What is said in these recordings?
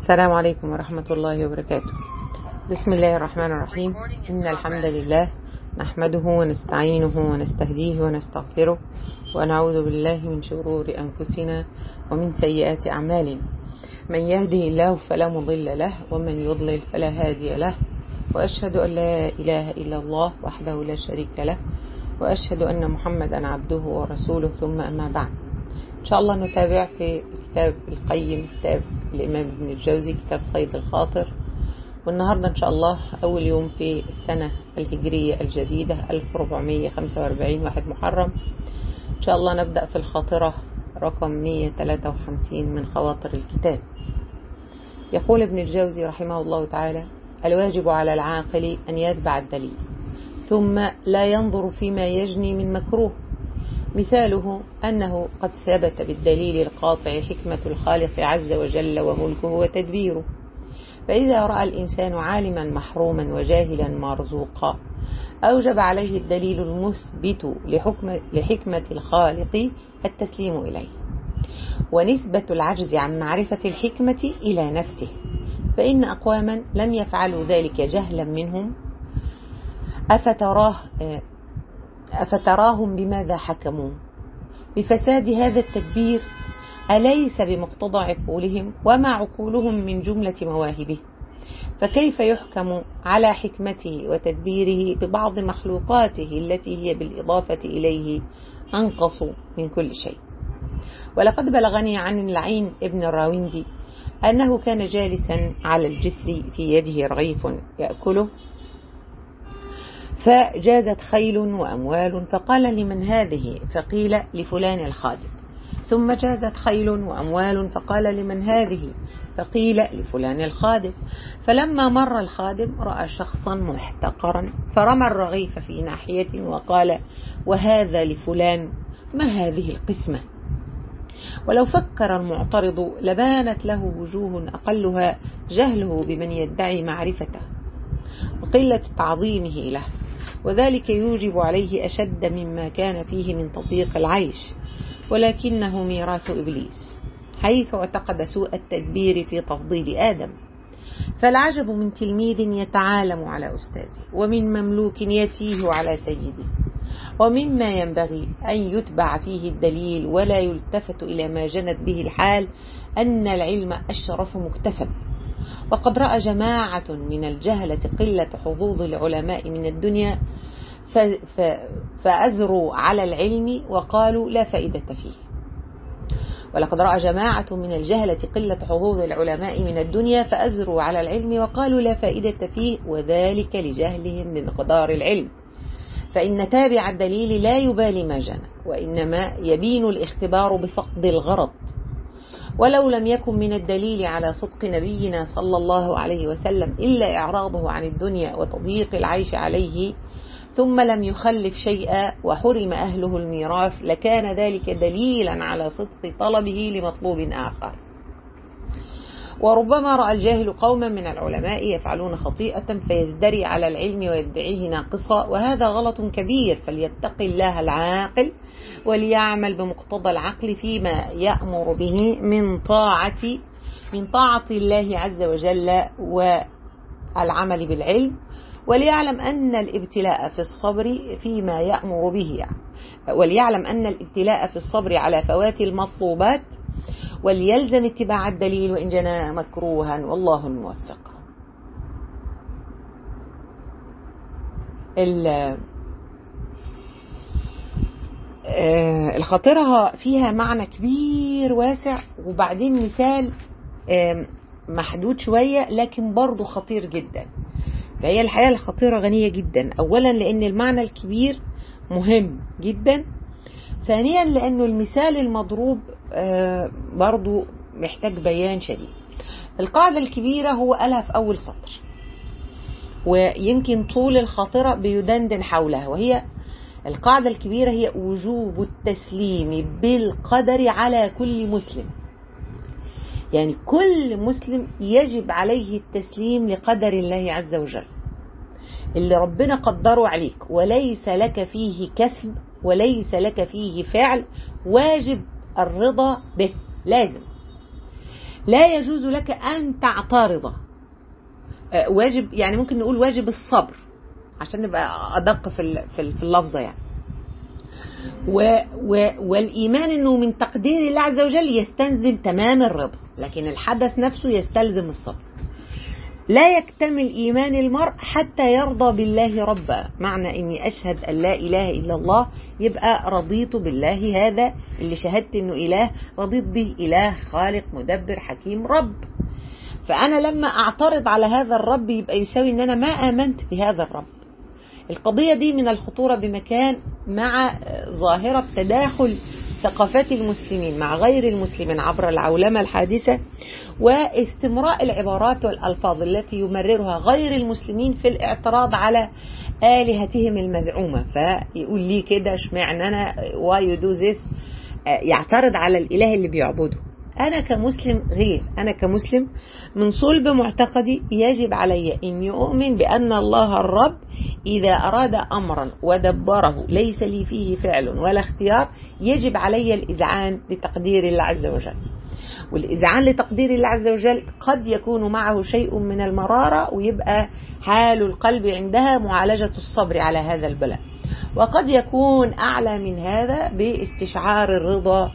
السلام عليكم ورحمة الله وبركاته بسم الله الرحمن الرحيم إن الحمد لله نحمده ونستعينه ونستهديه ونستغفره ونعوذ بالله من شرور أنفسنا ومن سيئات أعمالنا من يهده الله فلا مضل له ومن يضلل فلا هادي له وأشهد أن لا إله إلا الله وحده لا شريك له وأشهد أن محمدا عبده ورسوله ثم أما بعد إن شاء الله نتابع في كتاب القيم كتاب الإمام ابن الجوزي كتاب صيد الخاطر والنهاردة إن شاء الله أول يوم في السنة الهجرية الجديدة 1445 واحد محرم إن شاء الله نبدأ في الخاطرة رقم 153 من خواطر الكتاب يقول ابن الجوزي رحمه الله تعالى الواجب على العاقل أن يتبع الدليل ثم لا ينظر فيما يجني من مكروه مثاله أنه قد ثبت بالدليل القاطع حكمة الخالق عز وجل وملكه وتدبيره فإذا رأى الإنسان عالما محروما وجاهلا مرزوقا أوجب عليه الدليل المثبت لحكمة, لحكمة الخالق التسليم إليه ونسبة العجز عن معرفة الحكمة إلى نفسه فإن أقواما لم يفعلوا ذلك جهلا منهم أفتراه أفتراهم بماذا حكموا بفساد هذا التدبير أليس بمقتضى عقولهم وما عقولهم من جملة مواهبه فكيف يحكم على حكمته وتدبيره ببعض مخلوقاته التي هي بالإضافة إليه أنقص من كل شيء ولقد بلغني عن العين ابن الراوندي أنه كان جالسا على الجسر في يده رغيف يأكله فجازت خيل وأموال فقال لمن هذه فقيل لفلان الخادم ثم جازت خيل وأموال فقال لمن هذه فقيل لفلان الخادم فلما مر الخادم رأى شخصا محتقرا فرمى الرغيف في ناحية وقال وهذا لفلان ما هذه القسمة ولو فكر المعترض لبانت له وجوه أقلها جهله بمن يدعي معرفته وقلة تعظيمه له وذلك يوجب عليه أشد مما كان فيه من تضييق العيش ولكنه ميراث إبليس حيث اعتقد سوء التدبير في تفضيل آدم فالعجب من تلميذ يتعالم على أستاذه ومن مملوك يتيه على سيده ومما ينبغي أن يتبع فيه الدليل ولا يلتفت إلى ما جنت به الحال أن العلم أشرف مكتسب وقد رأى جماعة من الجهلة قلة حظوظ العلماء من الدنيا فأزروا على العلم وقالوا لا فائدة فيه ولقد رأى جماعة من الجهلة قلة حظوظ العلماء من الدنيا فأزروا على العلم وقالوا لا فائدة فيه وذلك لجهلهم بمقدار العلم فإن تابع الدليل لا يبالي ما جنى وإنما يبين الاختبار بفقد الغرض ولو لم يكن من الدليل على صدق نبينا صلى الله عليه وسلم إلا إعراضه عن الدنيا وتضييق العيش عليه ثم لم يخلف شيئا وحرم أهله الميراث لكان ذلك دليلا على صدق طلبه لمطلوب آخر وربما رأى الجاهل قوما من العلماء يفعلون خطيئة فيزدري على العلم ويدعيه ناقصا وهذا غلط كبير فليتق الله العاقل وليعمل بمقتضى العقل فيما يأمر به من طاعة من طاعة الله عز وجل والعمل بالعلم وليعلم أن الابتلاء في الصبر فيما يأمر به يعني وليعلم أن الابتلاء في الصبر على فوات المطلوبات وليلزم اتباع الدليل وإن جنى مكروها والله الموفق الخاطرة فيها معنى كبير واسع وبعدين مثال محدود شوية لكن برضه خطير جدا فهي الحقيقة الخطيرة غنية جدا أولا لأن المعنى الكبير مهم جدا ثانيا لأنه المثال المضروب برضو محتاج بيان شديد القاعدة الكبيرة هو قالها في أول سطر ويمكن طول الخاطرة بيدندن حولها وهي القاعدة الكبيرة هي وجوب التسليم بالقدر على كل مسلم يعني كل مسلم يجب عليه التسليم لقدر الله عز وجل اللي ربنا قدره عليك وليس لك فيه كسب وليس لك فيه فعل واجب الرضا به لازم لا يجوز لك أن تعترض واجب يعني ممكن نقول واجب الصبر عشان نبقى أدق في في اللفظة يعني و و والإيمان أنه من تقدير الله عز وجل يستلزم تمام الرضا لكن الحدث نفسه يستلزم الصبر لا يكتمل إيمان المرء حتى يرضى بالله ربا معنى أني أشهد أن لا إله إلا الله يبقى رضيت بالله هذا اللي شهدت أنه إله رضيت به إله خالق مدبر حكيم رب فأنا لما أعترض على هذا الرب يبقى يساوي أن أنا ما آمنت بهذا الرب القضية دي من الخطورة بمكان مع ظاهرة تداخل ثقافات المسلمين مع غير المسلمين عبر العولمة الحادثة واستمراء العبارات والألفاظ التي يمررها غير المسلمين في الاعتراض على آلهتهم المزعومة فيقول لي كده اشمعنى أنا why you do this يعترض على الإله اللي بيعبده أنا كمسلم غير أنا كمسلم من صلب معتقدي يجب علي أن يؤمن بأن الله الرب إذا أراد أمرا ودبره ليس لي فيه فعل ولا اختيار يجب علي الإذعان لتقدير الله عز وجل والإذعان لتقدير الله عز وجل قد يكون معه شيء من المرارة ويبقى حال القلب عندها معالجة الصبر على هذا البلاء وقد يكون أعلى من هذا باستشعار الرضا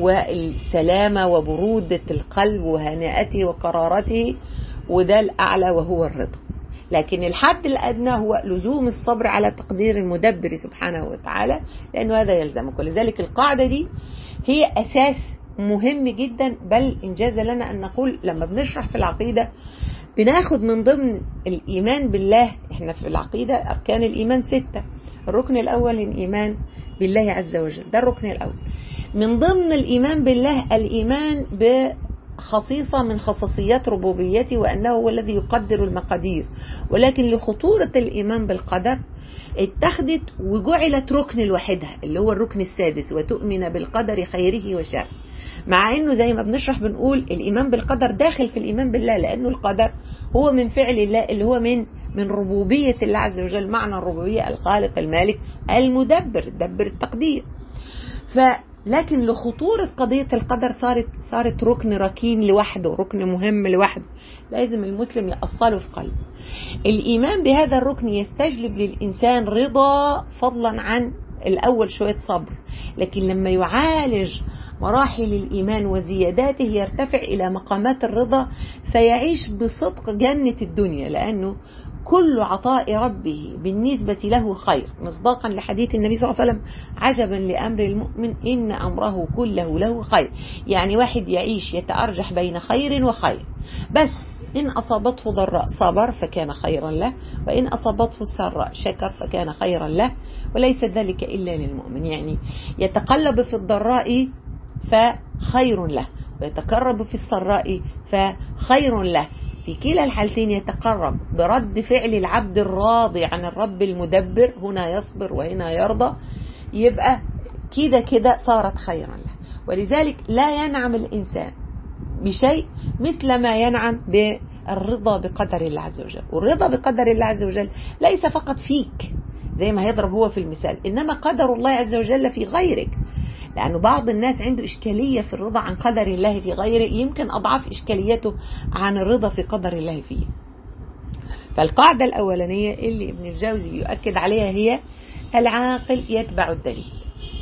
والسلامة وبرودة القلب وهناءته وقرارته وده الأعلى وهو الرضا لكن الحد الأدنى هو لزوم الصبر على تقدير المدبر سبحانه وتعالى لأنه هذا يلزمك ولذلك القاعدة دي هي أساس مهم جدا بل إنجاز لنا أن نقول لما بنشرح في العقيدة بناخد من ضمن الإيمان بالله احنا في العقيدة أركان الإيمان ستة الركن الأول الإيمان بالله عز وجل ده الركن الأول من ضمن الإيمان بالله الإيمان بخصيصة من خصوصيات ربوبيته وأنه هو الذي يقدر المقادير ولكن لخطورة الإيمان بالقدر اتخذت وجعلت ركن لوحدها اللي هو الركن السادس وتؤمن بالقدر خيره وشره مع انه زي ما بنشرح بنقول الايمان بالقدر داخل في الايمان بالله لانه القدر هو من فعل الله اللي هو من من ربوبيه الله عز وجل معنى الربوبيه الخالق المالك المدبر دبر التقدير ف لكن لخطورة قضية القدر صارت صارت ركن ركين لوحده ركن مهم لوحده لازم المسلم يأصله في قلبه الإيمان بهذا الركن يستجلب للإنسان رضا فضلا عن الأول شوية صبر لكن لما يعالج مراحل الإيمان وزياداته يرتفع إلى مقامات الرضا فيعيش بصدق جنة الدنيا لأنه كل عطاء ربه بالنسبة له خير مصداقا لحديث النبي صلى الله عليه وسلم عجبا لأمر المؤمن إن أمره كله له خير يعني واحد يعيش يتأرجح بين خير وخير بس إن أصابته ضراء صبر فكان خيرا له وإن أصابته سراء شكر فكان خيرا له وليس ذلك إلا للمؤمن يعني يتقلب في الضراء فخير له ويتقرب في السراء فخير له في كلا الحالتين يتقرب برد فعل العبد الراضي عن الرب المدبر هنا يصبر وهنا يرضى يبقى كده كده صارت خيرا له ولذلك لا ينعم الإنسان بشيء مثل ما ينعم بالرضا بقدر الله عز وجل والرضا بقدر الله عز وجل ليس فقط فيك زي ما يضرب هو في المثال إنما قدر الله عز وجل في غيرك لأنه بعض الناس عنده إشكالية في الرضا عن قدر الله في غيره يمكن أضعاف إشكاليته عن الرضا في قدر الله فيه فالقاعدة الأولانية اللي ابن الجوزي بيؤكد عليها هي العاقل يتبع الدليل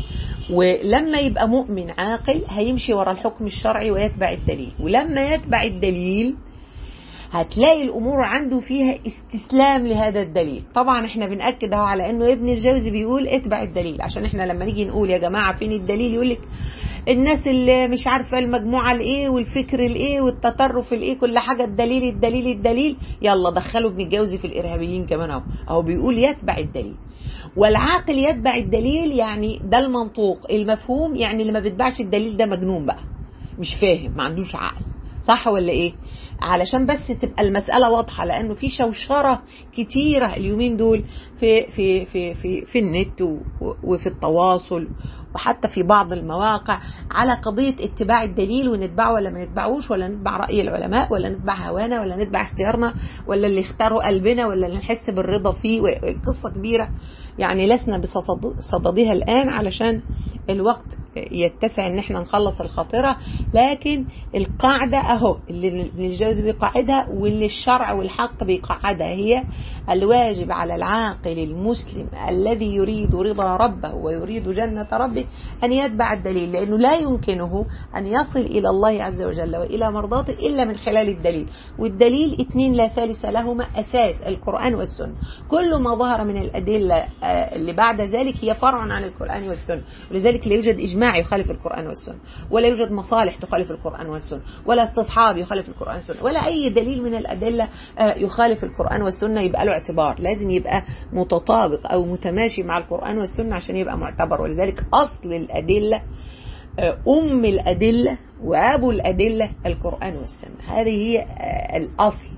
ولما يبقى مؤمن عاقل هيمشي ورا الحكم الشرعي ويتبع الدليل ولما يتبع الدليل هتلاقي الامور عنده فيها استسلام لهذا الدليل طبعا احنا بناكد اهو على انه ابن الجوزي بيقول اتبع الدليل عشان احنا لما نيجي نقول يا جماعه فين الدليل يقول لك الناس اللي مش عارفه المجموعه الايه والفكر الايه والتطرف الايه كل حاجه الدليل الدليل الدليل يلا دخلوا ابن الجوزي في الارهابيين كمان اهو اهو بيقول يتبع الدليل والعاقل يتبع الدليل يعني ده المنطوق المفهوم يعني اللي ما بيتبعش الدليل ده مجنون بقى مش فاهم ما عندوش عقل صح ولا ايه علشان بس تبقى المسألة واضحة لأنه في شوشرة كتيرة اليومين دول في في في في في النت وفي التواصل وحتى في بعض المواقع على قضية اتباع الدليل ونتبعه ولا ما نتبعوش ولا نتبع رأي العلماء ولا نتبع هوانا ولا نتبع اختيارنا ولا اللي اختاروا قلبنا ولا اللي نحس بالرضا فيه قصة كبيرة يعني لسنا بصددها الآن علشان الوقت يتسع ان احنا نخلص الخاطرة لكن القاعدة اهو اللي ابن الجوزي بيقعدها واللي الشرع والحق بيقعدها هي الواجب على العاقل المسلم الذي يريد رضا ربه ويريد جنة ربه ان يتبع الدليل لانه لا يمكنه ان يصل الى الله عز وجل والى مرضاته الا من خلال الدليل والدليل اثنين لا ثالث لهما اساس القرآن والسنة كل ما ظهر من الادلة اللي بعد ذلك هي فرع عن القرآن والسنة ولذلك لا يوجد إجماع يخالف القرآن والسنة ولا يوجد مصالح تخالف القرآن والسنة ولا استصحاب يخالف القرآن والسنة ولا أي دليل من الأدلة يخالف القرآن والسنة يبقى له اعتبار لازم يبقى متطابق أو متماشي مع القرآن والسنة عشان يبقى معتبر ولذلك أصل الأدلة أم الأدلة وأبو الأدلة القرآن والسنة هذه هي الأصل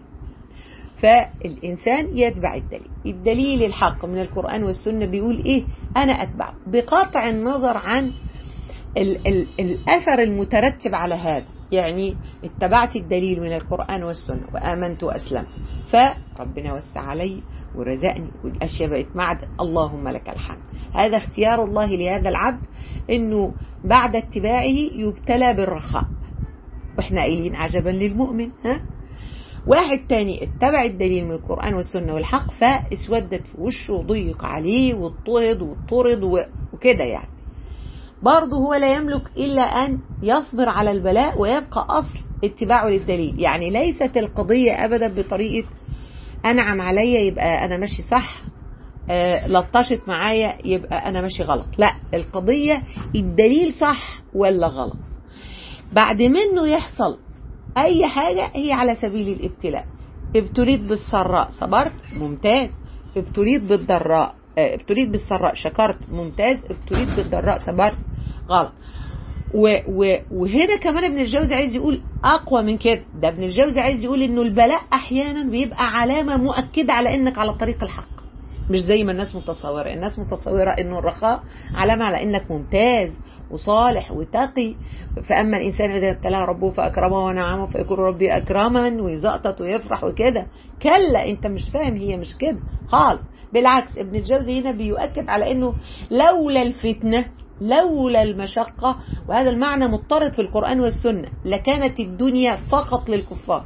فالإنسان يتبع الدليل الدليل الحق من القرآن والسنة بيقول إيه أنا أتبعه بقطع النظر عن ال ال الأثر المترتب على هذا يعني اتبعت الدليل من القرآن والسنة وآمنت وأسلمت فربنا وسع علي ورزقني والأشياء بقت معدن اللهم لك الحمد هذا اختيار الله لهذا العبد انه بعد اتباعه يبتلى بالرخاء واحنا قايلين عجبا للمؤمن ها واحد تاني اتبع الدليل من القرآن والسنة والحق فاسودت في وشه وضيق عليه واضطهد واضطرد وكده يعني برضه هو لا يملك إلا أن يصبر على البلاء ويبقى أصل اتباعه للدليل يعني ليست القضية أبدا بطريقة أنعم عليا يبقى أنا ماشي صح آه لطشت معايا يبقى أنا ماشي غلط لا القضية الدليل صح ولا غلط بعد منه يحصل أي حاجة هي على سبيل الابتلاء ابتليت بالسراء صبرت ممتاز ابتليت بالضراء ابتليت بالسراء شكرت ممتاز ابتليت بالضراء صبرت غلط و و وهنا كمان ابن الجوزي عايز يقول اقوى من كده ده ابن الجوزي عايز يقول انه البلاء احيانا بيبقى علامه مؤكده على انك على طريق الحق مش زي ما الناس متصوره الناس متصوره انه الرخاء علامه على انك ممتاز وصالح وتقي فاما الانسان اذا ابتلاه ربه فاكرمه ونعمه فيكون ربي اكرما ويزقطط ويفرح وكده كلا انت مش فاهم هي مش كده خالص بالعكس ابن الجوزي هنا بيؤكد على انه لولا الفتنه لولا المشقة وهذا المعنى مضطرد في القرآن والسنة لكانت الدنيا فقط للكفار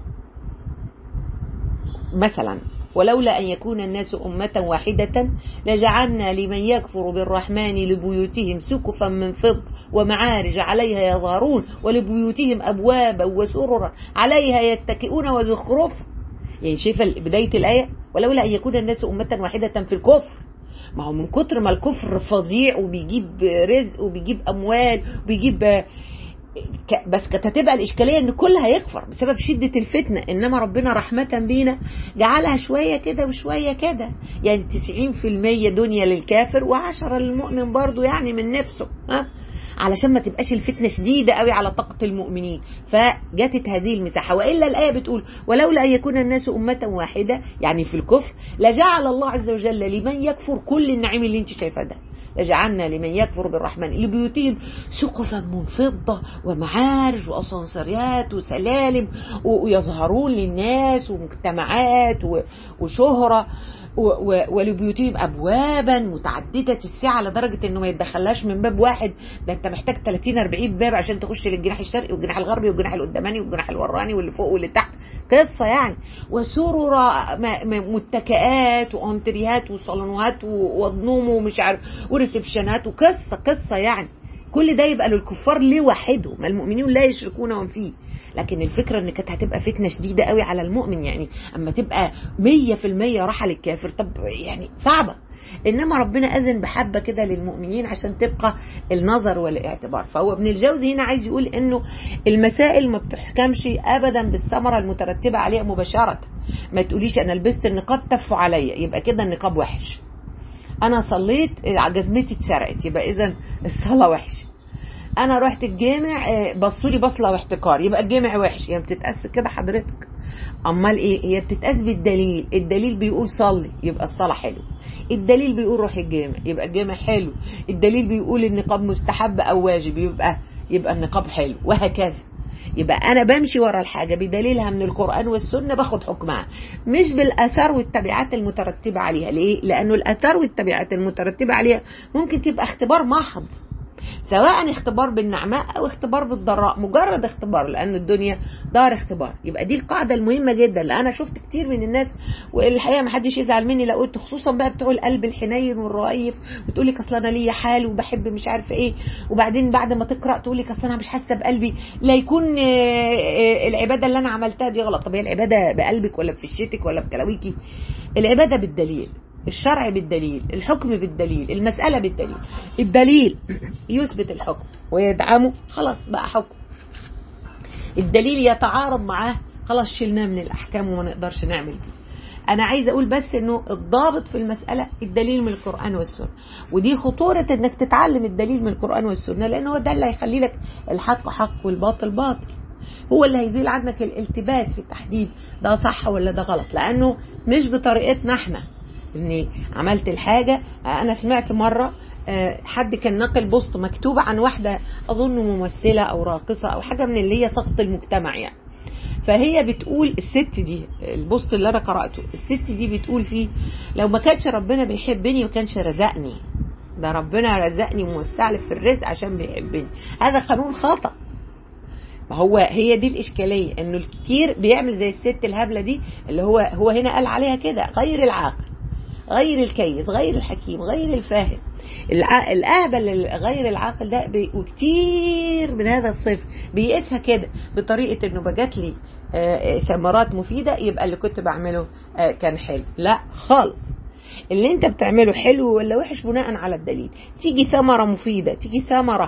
مثلا ولولا أن يكون الناس أمة واحدة لجعلنا لمن يكفر بالرحمن لبيوتهم سقفا من فض ومعارج عليها يظهرون ولبيوتهم أبوابا وسررا عليها يتكئون وزخرف يعني شايفة بداية الآية ولولا أن يكون الناس أمة واحدة في الكفر ما هو من كتر ما الكفر فظيع وبيجيب رزق وبيجيب اموال وبيجيب بس كانت هتبقى الاشكاليه ان كل هيكفر بسبب شده الفتنه انما ربنا رحمه بينا جعلها شويه كده وشويه كده يعني 90% دنيا للكافر و10 للمؤمن برضه يعني من نفسه ها علشان ما تبقاش الفتنه شديده قوي على طاقه المؤمنين فجتت هذه المساحه والا الايه بتقول ولولا ان يكون الناس امه واحده يعني في الكفر لجعل الله عز وجل لمن يكفر كل النعيم اللي انت شايفاه ده لجعلنا لمن يكفر بالرحمن لبيوتهم سقفا من فضة ومعارج وأسانسيرات وسلالم ويظهرون للناس ومجتمعات وشهرة ولبيوتهم ابوابا متعدده السعه لدرجه انه ما يتدخلهاش من باب واحد ده انت محتاج 30 40 باب عشان تخش للجناح الشرقي والجناح الغربي والجناح القداماني والجناح الوراني واللي فوق واللي تحت قصه يعني وسرر متكئات وانتريهات وصالونات ونوم ومش عارف وريسبشنات وقصه قصه يعني كل ده يبقى للكفار لوحدهم المؤمنين لا يشركون فيه لكن الفكره ان كانت هتبقى فتنه شديده قوي على المؤمن يعني اما تبقى 100% راحه للكافر طب يعني صعبه انما ربنا اذن بحبه كده للمؤمنين عشان تبقى النظر والاعتبار فهو ابن الجوزي هنا عايز يقول انه المسائل ما بتحكمش ابدا بالثمره المترتبه عليها مباشره ما تقوليش انا لبست النقاب تفوا عليا يبقى كده النقاب وحش انا صليت جزمتي اتسرقت يبقى اذا الصلاه وحشه انا رحت الجامع بصوا لي بصله واحتكار يبقى الجامع وحش يعني بتتقاس كده حضرتك امال ايه هي بتتقاس بالدليل الدليل بيقول صلي يبقى الصلاه حلو الدليل بيقول روح الجامع يبقى الجامع حلو الدليل بيقول النقاب مستحب او واجب يبقى يبقى النقاب حلو وهكذا يبقى انا بمشي ورا الحاجه بدليلها من القران والسنه باخد حكمها مش بالاثار والتبعات المترتبه عليها ليه لانه الاثار والتبعات المترتبه عليها ممكن تبقى اختبار محض سواء اختبار بالنعماء او اختبار بالضراء مجرد اختبار لان الدنيا دار اختبار يبقى دي القاعده المهمه جدا لان انا شفت كتير من الناس والحقيقه ما حدش يزعل مني لو قلت خصوصا بقى بتوع القلب الحنين والرهيف وتقول لك اصل انا ليا حال وبحب مش عارفه ايه وبعدين بعد ما تقرا تقول لك اصل انا مش حاسه بقلبي لا يكون العباده اللي انا عملتها دي غلط طب هي العباده بقلبك ولا بفشتك ولا بكلاويكي العباده بالدليل الشرع بالدليل الحكم بالدليل المسألة بالدليل الدليل يثبت الحكم ويدعمه خلاص بقى حكم الدليل يتعارض معاه خلاص شلناه من الأحكام وما نقدرش نعمل بيه أنا عايزة أقول بس إنه الضابط في المسألة الدليل من القرآن والسنة ودي خطورة إنك تتعلم الدليل من القرآن والسنة لأن هو ده اللي هيخلي لك الحق حق والباطل باطل هو اللي هيزيل عنك الالتباس في التحديد ده صح ولا ده غلط لأنه مش بطريقتنا احنا اني عملت الحاجة انا سمعت مرة حد كان نقل بوست مكتوب عن واحدة اظن ممثلة او راقصة او حاجة من اللي هي سقط المجتمع يعني فهي بتقول الست دي البوست اللي انا قرأته الست دي بتقول فيه لو ما كانش ربنا بيحبني ما كانش رزقني ده ربنا رزقني وموسع لي في الرزق عشان بيحبني هذا قانون خطأ هو هي دي الإشكالية إنه الكتير بيعمل زي الست الهبلة دي اللي هو هو هنا قال عليها كده غير العاقل غير الكيس غير الحكيم غير الفاهم الأهبل غير العاقل ده وكتير من هذا الصفر بيقيسها كده بطريقة انه بجات لي ثمرات مفيدة يبقى اللي كنت بعمله كان حلو لا خالص اللي انت بتعمله حلو ولا وحش بناء على الدليل تيجي ثمرة مفيدة تيجي ثمرة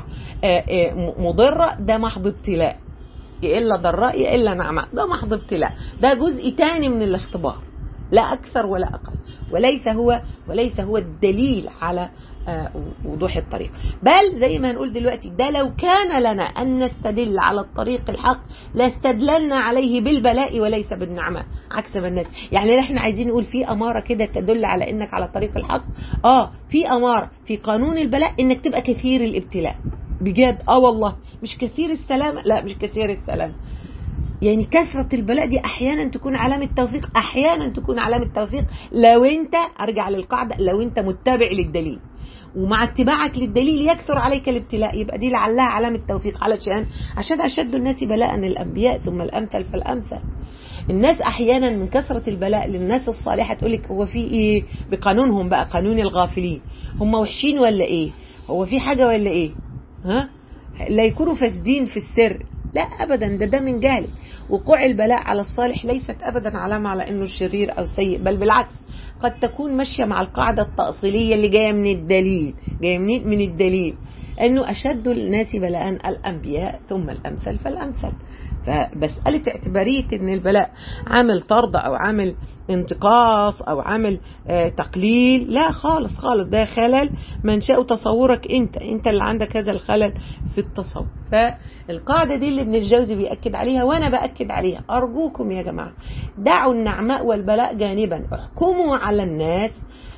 مضرة ده محض ابتلاء إلا ضراء إلا نعماء ده محض ابتلاء ده جزء تاني من الاختبار لا أكثر ولا أقل وليس هو وليس هو الدليل على وضوح الطريق بل زي ما هنقول دلوقتي ده لو كان لنا أن نستدل على الطريق الحق لاستدللنا عليه بالبلاء وليس بالنعمة عكس ما الناس يعني احنا عايزين نقول في أمارة كده تدل على أنك على طريق الحق آه في أمارة في قانون البلاء أنك تبقى كثير الابتلاء بجد اه والله مش كثير السلام لا مش كثير السلام يعني كثرة البلاء دي أحيانا تكون علامة توفيق أحيانا تكون علامة توفيق لو أنت أرجع للقاعدة لو أنت متبع للدليل ومع اتباعك للدليل يكثر عليك الابتلاء يبقى دي لعلها علامة توفيق علشان عشان أشد الناس بلاء الأنبياء ثم الأمثل فالأمثل الناس أحيانا من كثرة البلاء للناس الصالحة تقول لك هو في إيه بقانونهم بقى قانون الغافلين هم وحشين ولا إيه هو في حاجة ولا إيه ها لا يكونوا فاسدين في السر لا ابدا ده ده من جهل وقوع البلاء على الصالح ليست ابدا علامه على انه شرير او سيء بل بالعكس قد تكون ماشيه مع القاعده التاصيليه اللي جايه من الدليل جايه منين من الدليل انه اشد الناس بلاء الانبياء ثم الامثل فالامثل فمسألة اعتبارية ان البلاء عامل طرد او عامل انتقاص او عامل آه تقليل لا خالص خالص ده خلل منشأ تصورك انت انت اللي عندك هذا الخلل في التصور فالقاعدة دي اللي ابن الجوزي بيأكد عليها وانا بأكد عليها ارجوكم يا جماعة دعوا النعماء والبلاء جانبا احكموا على الناس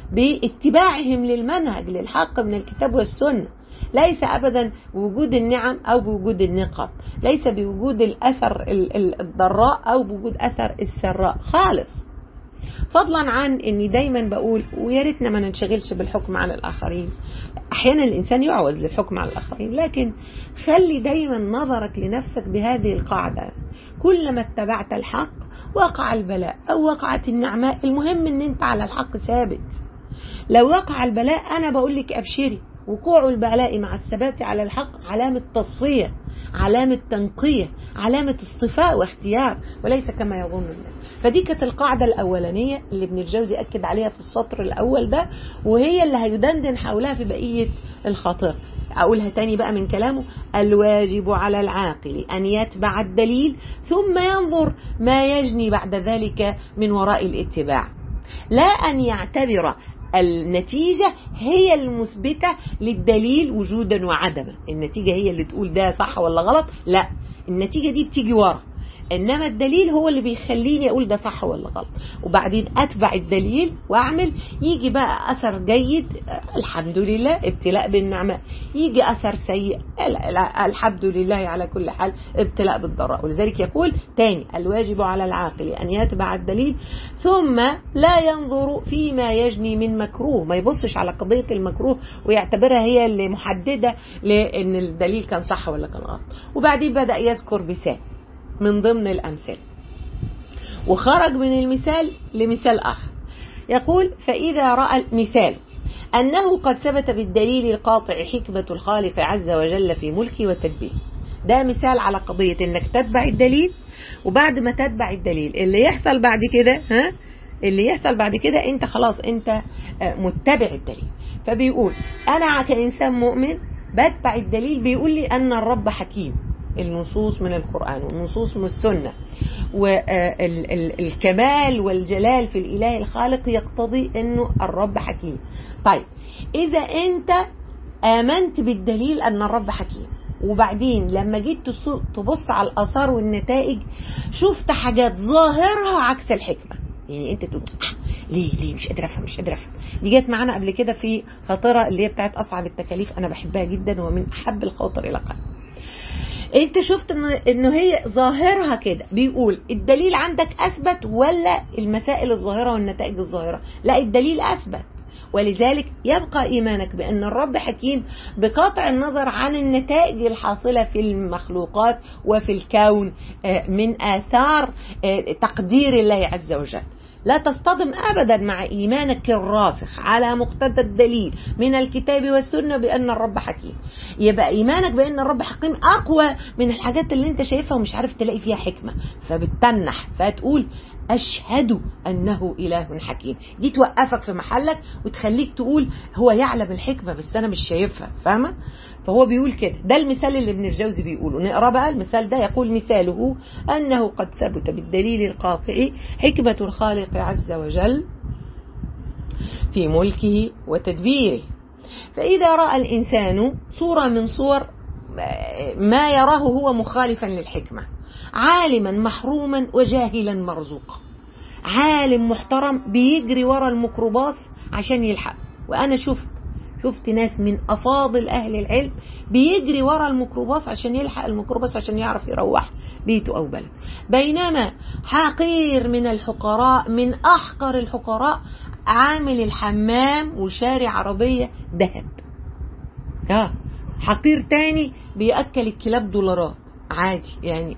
باتباعهم للمنهج للحق من الكتاب والسنه ليس ابدا بوجود النعم او بوجود النقم ليس بوجود الاثر الضراء او بوجود اثر السراء خالص فضلا عن اني دايما بقول ويا ريتنا ما ننشغلش بالحكم على الاخرين احيانا الانسان يعوز للحكم على الاخرين لكن خلي دايما نظرك لنفسك بهذه القاعده كلما اتبعت الحق وقع البلاء او وقعت النعماء المهم ان انت على الحق ثابت لو وقع البلاء انا بقول لك ابشري وقوع البلاء مع الثبات على الحق علامة تصفية علامة تنقية علامة اصطفاء واختيار وليس كما يظن الناس فدي كانت القاعدة الأولانية اللي ابن الجوزي أكد عليها في السطر الأول ده وهي اللي هيدندن حولها في بقية الخاطر أقولها تاني بقى من كلامه الواجب على العاقل أن يتبع الدليل ثم ينظر ما يجني بعد ذلك من وراء الاتباع لا أن يعتبر النتيجة هي المثبتة للدليل وجودا وعدما النتيجة هي اللي تقول ده صح ولا غلط لا النتيجة دي بتيجي ورا انما الدليل هو اللي بيخليني اقول ده صح ولا غلط وبعدين اتبع الدليل واعمل يجي بقى اثر جيد الحمد لله ابتلاء بالنعمه يجي اثر سيء الحمد لله على كل حال ابتلاء بالضراء ولذلك يقول تاني الواجب على العاقل ان يتبع الدليل ثم لا ينظر فيما يجني من مكروه ما يبصش على قضيه المكروه ويعتبرها هي اللي محدده لان الدليل كان صح ولا كان غلط وبعدين بدا يذكر مثال من ضمن الأمثلة وخرج من المثال لمثال آخر يقول فإذا رأى المثال أنه قد ثبت بالدليل القاطع حكمة الخالق عز وجل في ملكه وتدبيره ده مثال على قضية انك تتبع الدليل وبعد ما تتبع الدليل اللي يحصل بعد كده ها اللي يحصل بعد كده انت خلاص انت متبع الدليل فبيقول انا كإنسان مؤمن بتبع الدليل بيقول لي ان الرب حكيم النصوص من القرآن والنصوص من السنة والكمال والجلال في الإله الخالق يقتضي أنه الرب حكيم طيب إذا أنت آمنت بالدليل أن الرب حكيم وبعدين لما جيت تبص على الآثار والنتائج شفت حاجات ظاهرها عكس الحكمة يعني انت تقول آه ليه ليه مش قادر افهم مش قادر افهم دي جت معانا قبل كده في خاطره اللي هي بتاعت اصعب التكاليف انا بحبها جدا ومن احب الخواطر الى قلبي انت شفت ان انه هي ظاهرها كده بيقول الدليل عندك اثبت ولا المسائل الظاهره والنتائج الظاهره لا الدليل اثبت ولذلك يبقى ايمانك بان الرب حكيم بقطع النظر عن النتائج الحاصله في المخلوقات وفي الكون من اثار تقدير الله عز وجل لا تصطدم ابدا مع ايمانك الراسخ على مقتضى الدليل من الكتاب والسنه بان الرب حكيم يبقى ايمانك بان الرب حكيم اقوى من الحاجات اللي انت شايفها ومش عارف تلاقي فيها حكمه فبتتنح فتقول أشهد أنه إله حكيم دي توقفك في محلك وتخليك تقول هو يعلم الحكمة بس أنا مش شايفها فاهمة فهو بيقول كده ده المثال اللي ابن الجوزي بيقوله نقرا بقى المثال ده يقول مثاله أنه قد ثبت بالدليل القاطع حكمة الخالق عز وجل في ملكه وتدبيره فإذا رأى الإنسان صورة من صور ما يراه هو مخالفا للحكمة عالما محروما وجاهلا مرزوقا عالم محترم بيجري ورا الميكروباص عشان يلحق وانا شفت شفت ناس من افاضل اهل العلم بيجري ورا الميكروباص عشان يلحق الميكروباص عشان يعرف يروح بيته او بلد بينما حقير من الحقراء من احقر الحقراء عامل الحمام وشاري عربيه ذهب اه حقير تاني بيأكل الكلاب دولارات عادي يعني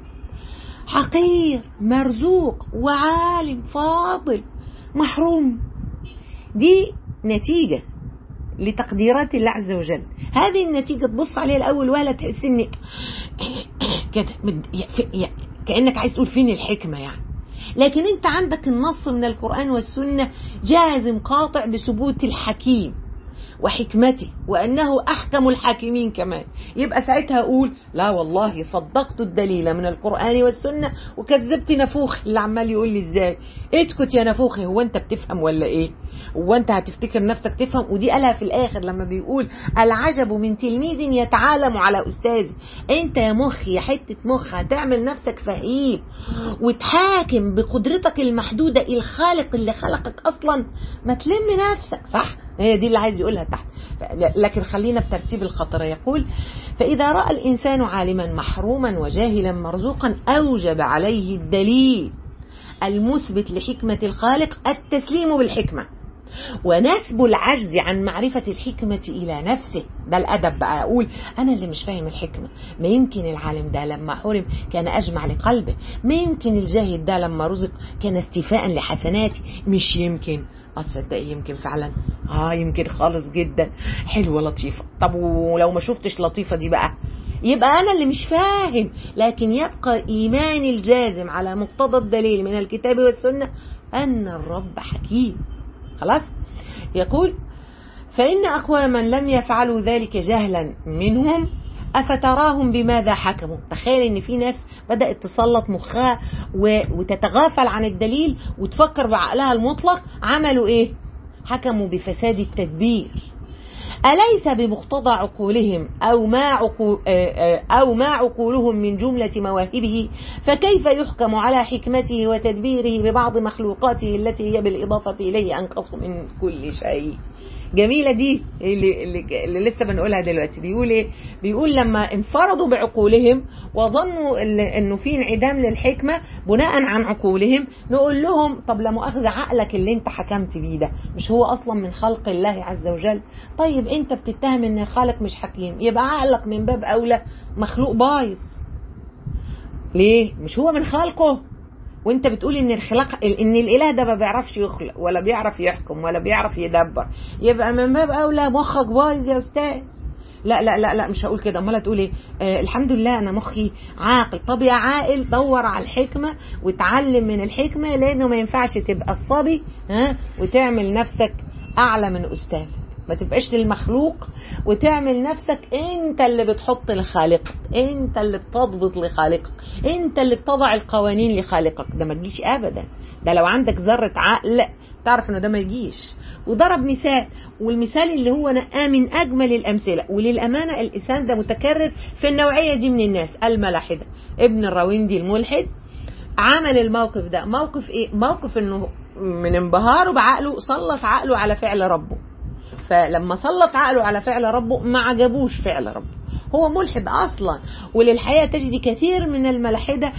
حقير مرزوق وعالم فاضل محروم دي نتيجة لتقديرات الله عز وجل هذه النتيجة تبص عليها الأول ولا تحس إن كده كأنك عايز تقول فين الحكمة يعني لكن انت عندك النص من القرآن والسنة جازم قاطع بثبوت الحكيم وحكمته وأنه أحكم الحاكمين كمان يبقى ساعتها أقول لا والله صدقت الدليل من القرآن والسنة وكذبت نفوخ اللي عمال يقول لي إزاي اسكت يا نفوخي هو أنت بتفهم ولا إيه هو أنت هتفتكر نفسك تفهم ودي قالها في الآخر لما بيقول العجب من تلميذ يتعالم على أستاذ أنت يا مخ يا حتة مخ هتعمل نفسك فهيم وتحاكم بقدرتك المحدودة الخالق اللي خلقك أصلا ما تلم نفسك صح هي دي اللي عايز يقولها تحت لكن خلينا بترتيب الخطر يقول فإذا رأى الإنسان عالما محروما وجاهلا مرزوقا أوجب عليه الدليل المثبت لحكمة الخالق التسليم بالحكمة ونسب العجز عن معرفة الحكمة إلى نفسه ده الأدب بقى أقول أنا اللي مش فاهم الحكمة ما يمكن العالم ده لما حرم كان أجمع لقلبه ما يمكن الجاهد ده لما رزق كان استيفاء لحسناتي مش يمكن أصدق يمكن فعلا آه يمكن خالص جدا حلوة لطيفة طب ولو ما شفتش لطيفة دي بقى يبقى أنا اللي مش فاهم لكن يبقى إيماني الجازم على مقتضى الدليل من الكتاب والسنة أن الرب حكيم خلاص يقول فإن أقواما لم يفعلوا ذلك جهلا منهم أفتراهم بماذا حكموا تخيل ان في ناس بدأت تسلط مخها وتتغافل عن الدليل وتفكر بعقلها المطلق عملوا ايه حكموا بفساد التدبير أليس بمقتضى عقولهم أو ما, عقو أو ما عقولهم من جملة مواهبه فكيف يحكم على حكمته وتدبيره ببعض مخلوقاته التي هي بالإضافة إليه أنقص من كل شيء جميلة دي اللي, اللي, اللي لسه بنقولها دلوقتي بيقول ايه بيقول لما انفرضوا بعقولهم وظنوا انه في انعدام للحكمة بناء عن عقولهم نقول لهم طب لا مؤاخذة عقلك اللي انت حكمت بيه ده مش هو اصلا من خلق الله عز وجل طيب انت بتتهم ان الخالق مش حكيم يبقى عقلك من باب اولى مخلوق بايظ ليه مش هو من خلقه وانت بتقول ان الخلاق ان الاله ده ما بيعرفش يخلق ولا بيعرف يحكم ولا بيعرف يدبر يبقى من باب اولى مخك بايظ يا استاذ لا لا لا لا مش هقول كده امال هتقول ايه آه الحمد لله انا مخي عاقل طب يا عاقل دور على الحكمه وتعلم من الحكمه لانه ما ينفعش تبقى الصبي ها وتعمل نفسك اعلى من استاذك ما تبقاش للمخلوق وتعمل نفسك انت اللي بتحط لخالقك انت اللي بتضبط لخالقك انت اللي بتضع القوانين لخالقك ده ما تجيش ابدا ده لو عندك ذرة عقل تعرف انه ده ما يجيش وضرب مثال والمثال اللي هو نقاه من اجمل الامثله وللامانه الانسان ده متكرر في النوعيه دي من الناس الملاحده ابن الراوندي الملحد عمل الموقف ده موقف ايه موقف انه من انبهاره بعقله سلط عقله على فعل ربه فلما سلط عقله على فعل ربه ما عجبوش فعل ربه هو ملحد اصلا وللحقيقه تجد كثير من الملاحده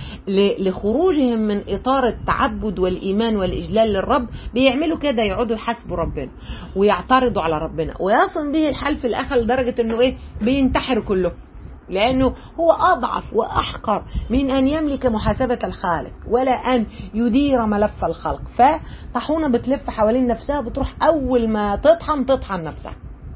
لخروجهم من اطار التعبد والايمان والاجلال للرب بيعملوا كده يقعدوا يحاسبوا ربنا ويعترضوا على ربنا ويصل به الحال في الاخر لدرجه انه ايه بينتحروا كلهم لأنه هو أضعف وأحقر من أن يملك محاسبة الخالق ولا أن يدير ملف الخلق فطاحونة بتلف حوالين نفسها بتروح أول ما تطحن تطحن نفسها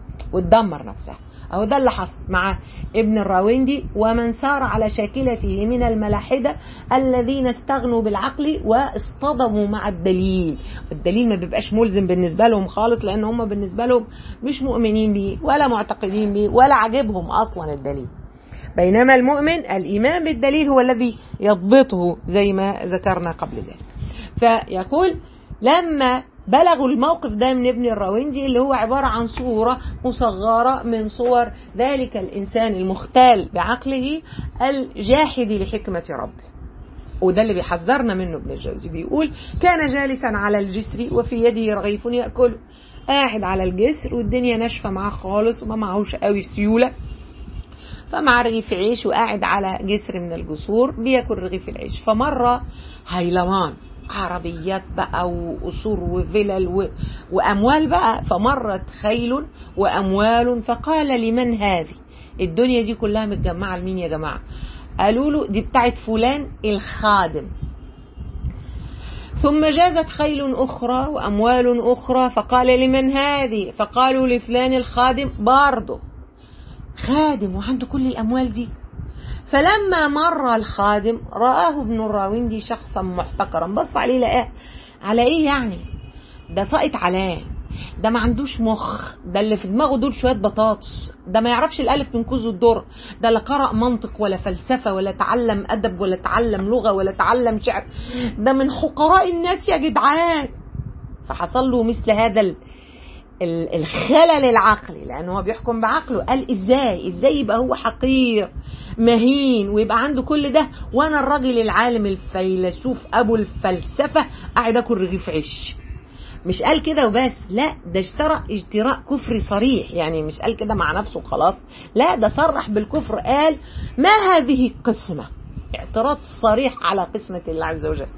وتدمر نفسها أهو ده اللي حصل مع ابن الراوندي ومن سار على شاكلته من الملاحدة الذين استغنوا بالعقل واصطدموا مع الدليل الدليل ما بيبقاش ملزم بالنسبة لهم خالص لأن هم بالنسبة لهم مش مؤمنين بيه ولا معتقدين بيه ولا عجبهم أصلا الدليل بينما المؤمن الإيمان بالدليل هو الذي يضبطه زي ما ذكرنا قبل ذلك فيقول لما بلغوا الموقف ده من ابن الراوندي اللي هو عبارة عن صورة مصغرة من صور ذلك الإنسان المختال بعقله الجاحد لحكمة ربه وده اللي بيحذرنا منه ابن الجوزي بيقول كان جالسا على الجسر وفي يده رغيف يأكله قاعد على الجسر والدنيا ناشفة معاه خالص وما معهوش قوي سيولة فمع رغيف عيش وقاعد على جسر من الجسور بياكل رغيف العيش فمرة هيلمان عربيات بقى وقصور وفلل و... وأموال بقى فمرت خيل وأموال فقال لمن هذه الدنيا دي كلها متجمعة لمين يا جماعة قالوا له دي بتاعت فلان الخادم ثم جازت خيل أخرى وأموال أخرى فقال لمن هذه فقالوا لفلان الخادم برضه خادم وعنده كل الأموال دي فلما مر الخادم رآه ابن الراوندي شخصا محتقرا بص عليه لقاه على ايه يعني ده ساقط علاه ده ما عندوش مخ ده اللي في دماغه دول شويه بطاطس ده ما يعرفش الالف من كوز الدر ده لا قرأ منطق ولا فلسفه ولا تعلم ادب ولا تعلم لغه ولا تعلم شعر ده من حقراء الناس يا جدعان فحصل له مثل هذا الخلل العقلي لانه هو بيحكم بعقله قال ازاي ازاي يبقى هو حقير مهين ويبقى عنده كل ده وانا الراجل العالم الفيلسوف ابو الفلسفه قاعد اكل رغيف عيش مش قال كده وبس لا ده اشترى اجتراء كفري صريح يعني مش قال كده مع نفسه خلاص لا ده صرح بالكفر قال ما هذه القسمه اعتراض صريح على قسمه الله عز وجل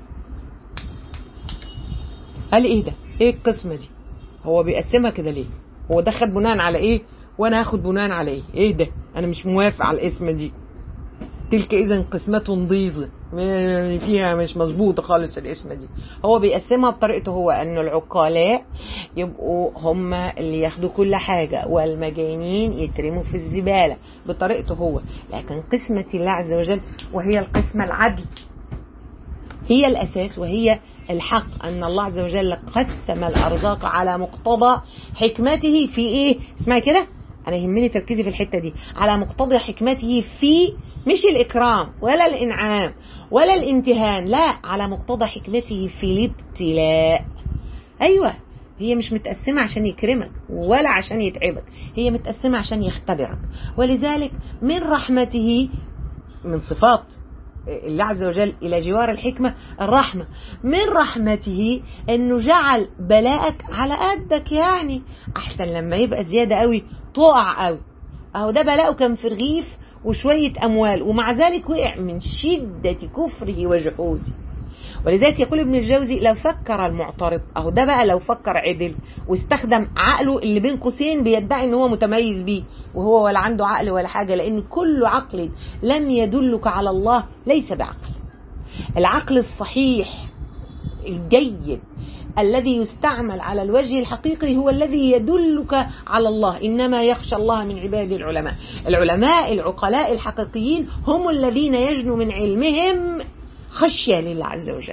قال ايه ده ايه القسمه دي هو بيقسمها كده ليه هو ده خد بناء على ايه وانا هاخد بناء على ايه ايه ده انا مش موافق على الاسم دي تلك اذا قسمة ضيزة فيها مش مظبوطة خالص الاسم دي هو بيقسمها بطريقته هو ان العقلاء يبقوا هم اللي ياخدوا كل حاجة والمجانين يترموا في الزبالة بطريقته هو لكن قسمة الله عز وجل وهي القسمة العدل هي الأساس وهي الحق أن الله عز وجل قسم الأرزاق على مقتضى حكمته في إيه اسمعي كده أنا يهمني تركيزي في الحتة دي على مقتضى حكمته في مش الإكرام ولا الإنعام ولا الامتهان لا على مقتضى حكمته في الابتلاء أيوة هي مش متقسمة عشان يكرمك ولا عشان يتعبك هي متقسمة عشان يختبرك ولذلك من رحمته من صفات الله عز وجل إلى جوار الحكمة الرحمة من رحمته أنه جعل بلاءك على قدك يعني أحسن لما يبقى زيادة قوي تقع قوي أهو ده بلاءه كان في رغيف وشوية أموال ومع ذلك وقع من شدة كفره وجحوده ولذلك يقول ابن الجوزي لو فكر المعترض اهو ده بقى لو فكر عدل واستخدم عقله اللي بين قوسين بيدعي ان هو متميز بيه وهو ولا عنده عقل ولا حاجه لان كل عقل لم يدلك على الله ليس بعقل العقل الصحيح الجيد الذي يستعمل على الوجه الحقيقي هو الذي يدلك على الله انما يخشى الله من عباد العلماء العلماء العقلاء الحقيقيين هم الذين يجنوا من علمهم خشية لله عز وجل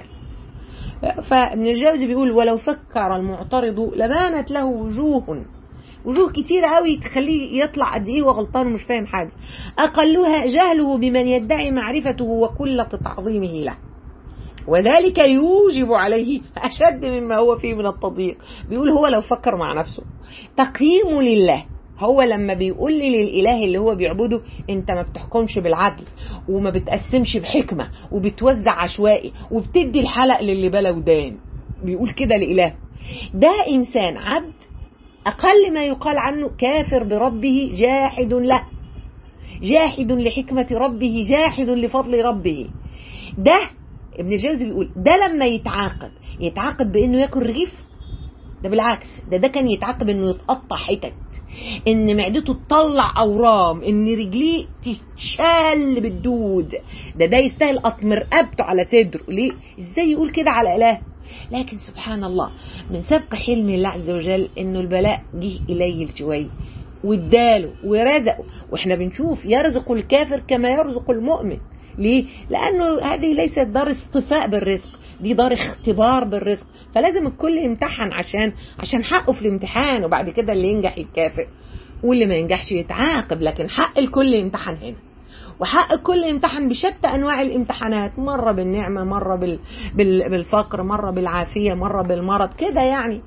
فابن الجوزي بيقول ولو فكر المعترض لبانت له وجوه وجوه كتيرة قوي تخليه يطلع قد ايه وغلطان ومش فاهم حاجة أقلها جهله بمن يدعي معرفته وقلة تعظيمه له وذلك يوجب عليه أشد مما هو فيه من التضييق بيقول هو لو فكر مع نفسه تقييم لله هو لما بيقول لي للاله اللي هو بيعبده انت ما بتحكمش بالعدل وما بتقسمش بحكمه وبتوزع عشوائي وبتدي الحلق للي بلا ودان بيقول كده لاله ده انسان عبد اقل ما يقال عنه كافر بربه جاحد له جاحد لحكمه ربه جاحد لفضل ربه ده ابن الجوزي بيقول ده لما يتعاقب يتعاقب بانه ياكل رغيف ده بالعكس ده ده كان يتعاقب انه يتقطع حتت ان معدته تطلع اورام ان رجليه تتشال بالدود ده ده يستاهل قطم رقبته على صدره ليه ازاي يقول كده على اله لكن سبحان الله من سبق حلم الله عز وجل انه البلاء جه اليه شويه واداله ورزقه واحنا بنشوف يرزق الكافر كما يرزق المؤمن ليه؟ لأنه هذه ليست دار اصطفاء بالرزق دي دار اختبار بالرزق فلازم الكل يمتحن عشان عشان حقه في الامتحان وبعد كده اللي ينجح يتكافئ واللي ما ينجحش يتعاقب لكن حق الكل يمتحن هنا وحق الكل يمتحن بشتى انواع الامتحانات مره بالنعمه مره بال... بال... بالفقر مره بالعافيه مره بالمرض كده يعني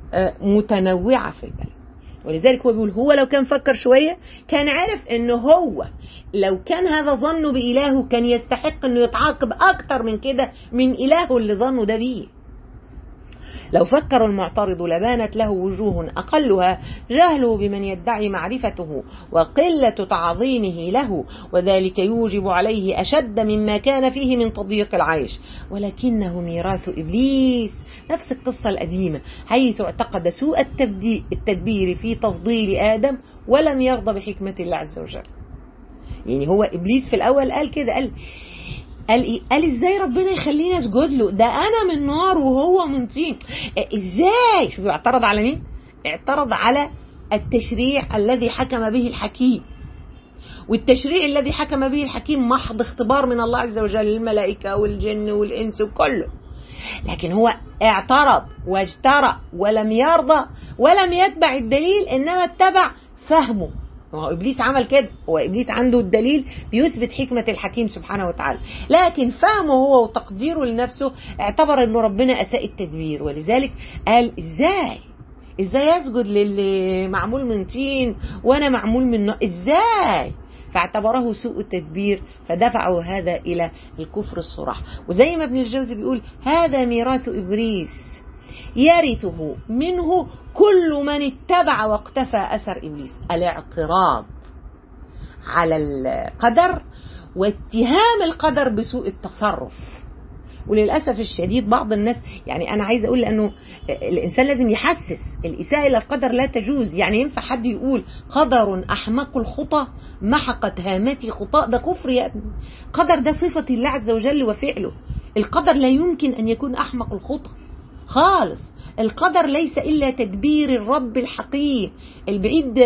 متنوعه في البلد ولذلك هو بيقول هو لو كان فكر شوية كان عارف انه هو لو كان هذا ظنه بإلهه كان يستحق انه يتعاقب اكتر من كده من إلهه اللي ظنه ده بيه لو فكر المعترض لبانت له وجوه أقلها جهله بمن يدعي معرفته وقلة تعظيمه له وذلك يوجب عليه أشد مما كان فيه من تضييق العيش ولكنه ميراث إبليس نفس القصة القديمة حيث اعتقد سوء التدبير في تفضيل آدم ولم يرضى بحكمة الله عز وجل يعني هو إبليس في الأول قال كده قال قال إيه؟ قال ازاي ربنا يخليني اسجد له ده انا من نار وهو من طين ازاي شوفوا اعترض على مين اعترض على التشريع الذي حكم به الحكيم والتشريع الذي حكم به الحكيم محض اختبار من الله عز وجل للملائكة والجن والإنس وكله لكن هو اعترض واجترأ ولم يرضى ولم يتبع الدليل إنما اتبع فهمه هو ابليس عمل كده هو ابليس عنده الدليل بيثبت حكمه الحكيم سبحانه وتعالى لكن فهمه هو وتقديره لنفسه اعتبر انه ربنا اساء التدبير ولذلك قال ازاي ازاي اسجد للي معمول من طين وانا معمول من نار ازاي فاعتبره سوء التدبير فدفعه هذا الى الكفر الصراح وزي ما ابن الجوزي بيقول هذا ميراث ابليس يرثه منه كل من اتبع واقتفى اثر ابليس الاعتراض على القدر واتهام القدر بسوء التصرف وللاسف الشديد بعض الناس يعني انا عايزه اقول لانه الانسان لازم يحسس الاساءه الى القدر لا تجوز يعني ينفع حد يقول قدر احمق الخطى محقت هامتي خطاء ده كفر يا ابني قدر ده صفه الله عز وجل وفعله القدر لا يمكن ان يكون احمق الخطى خالص القدر ليس إلا تدبير الرب الحقيقي البعيد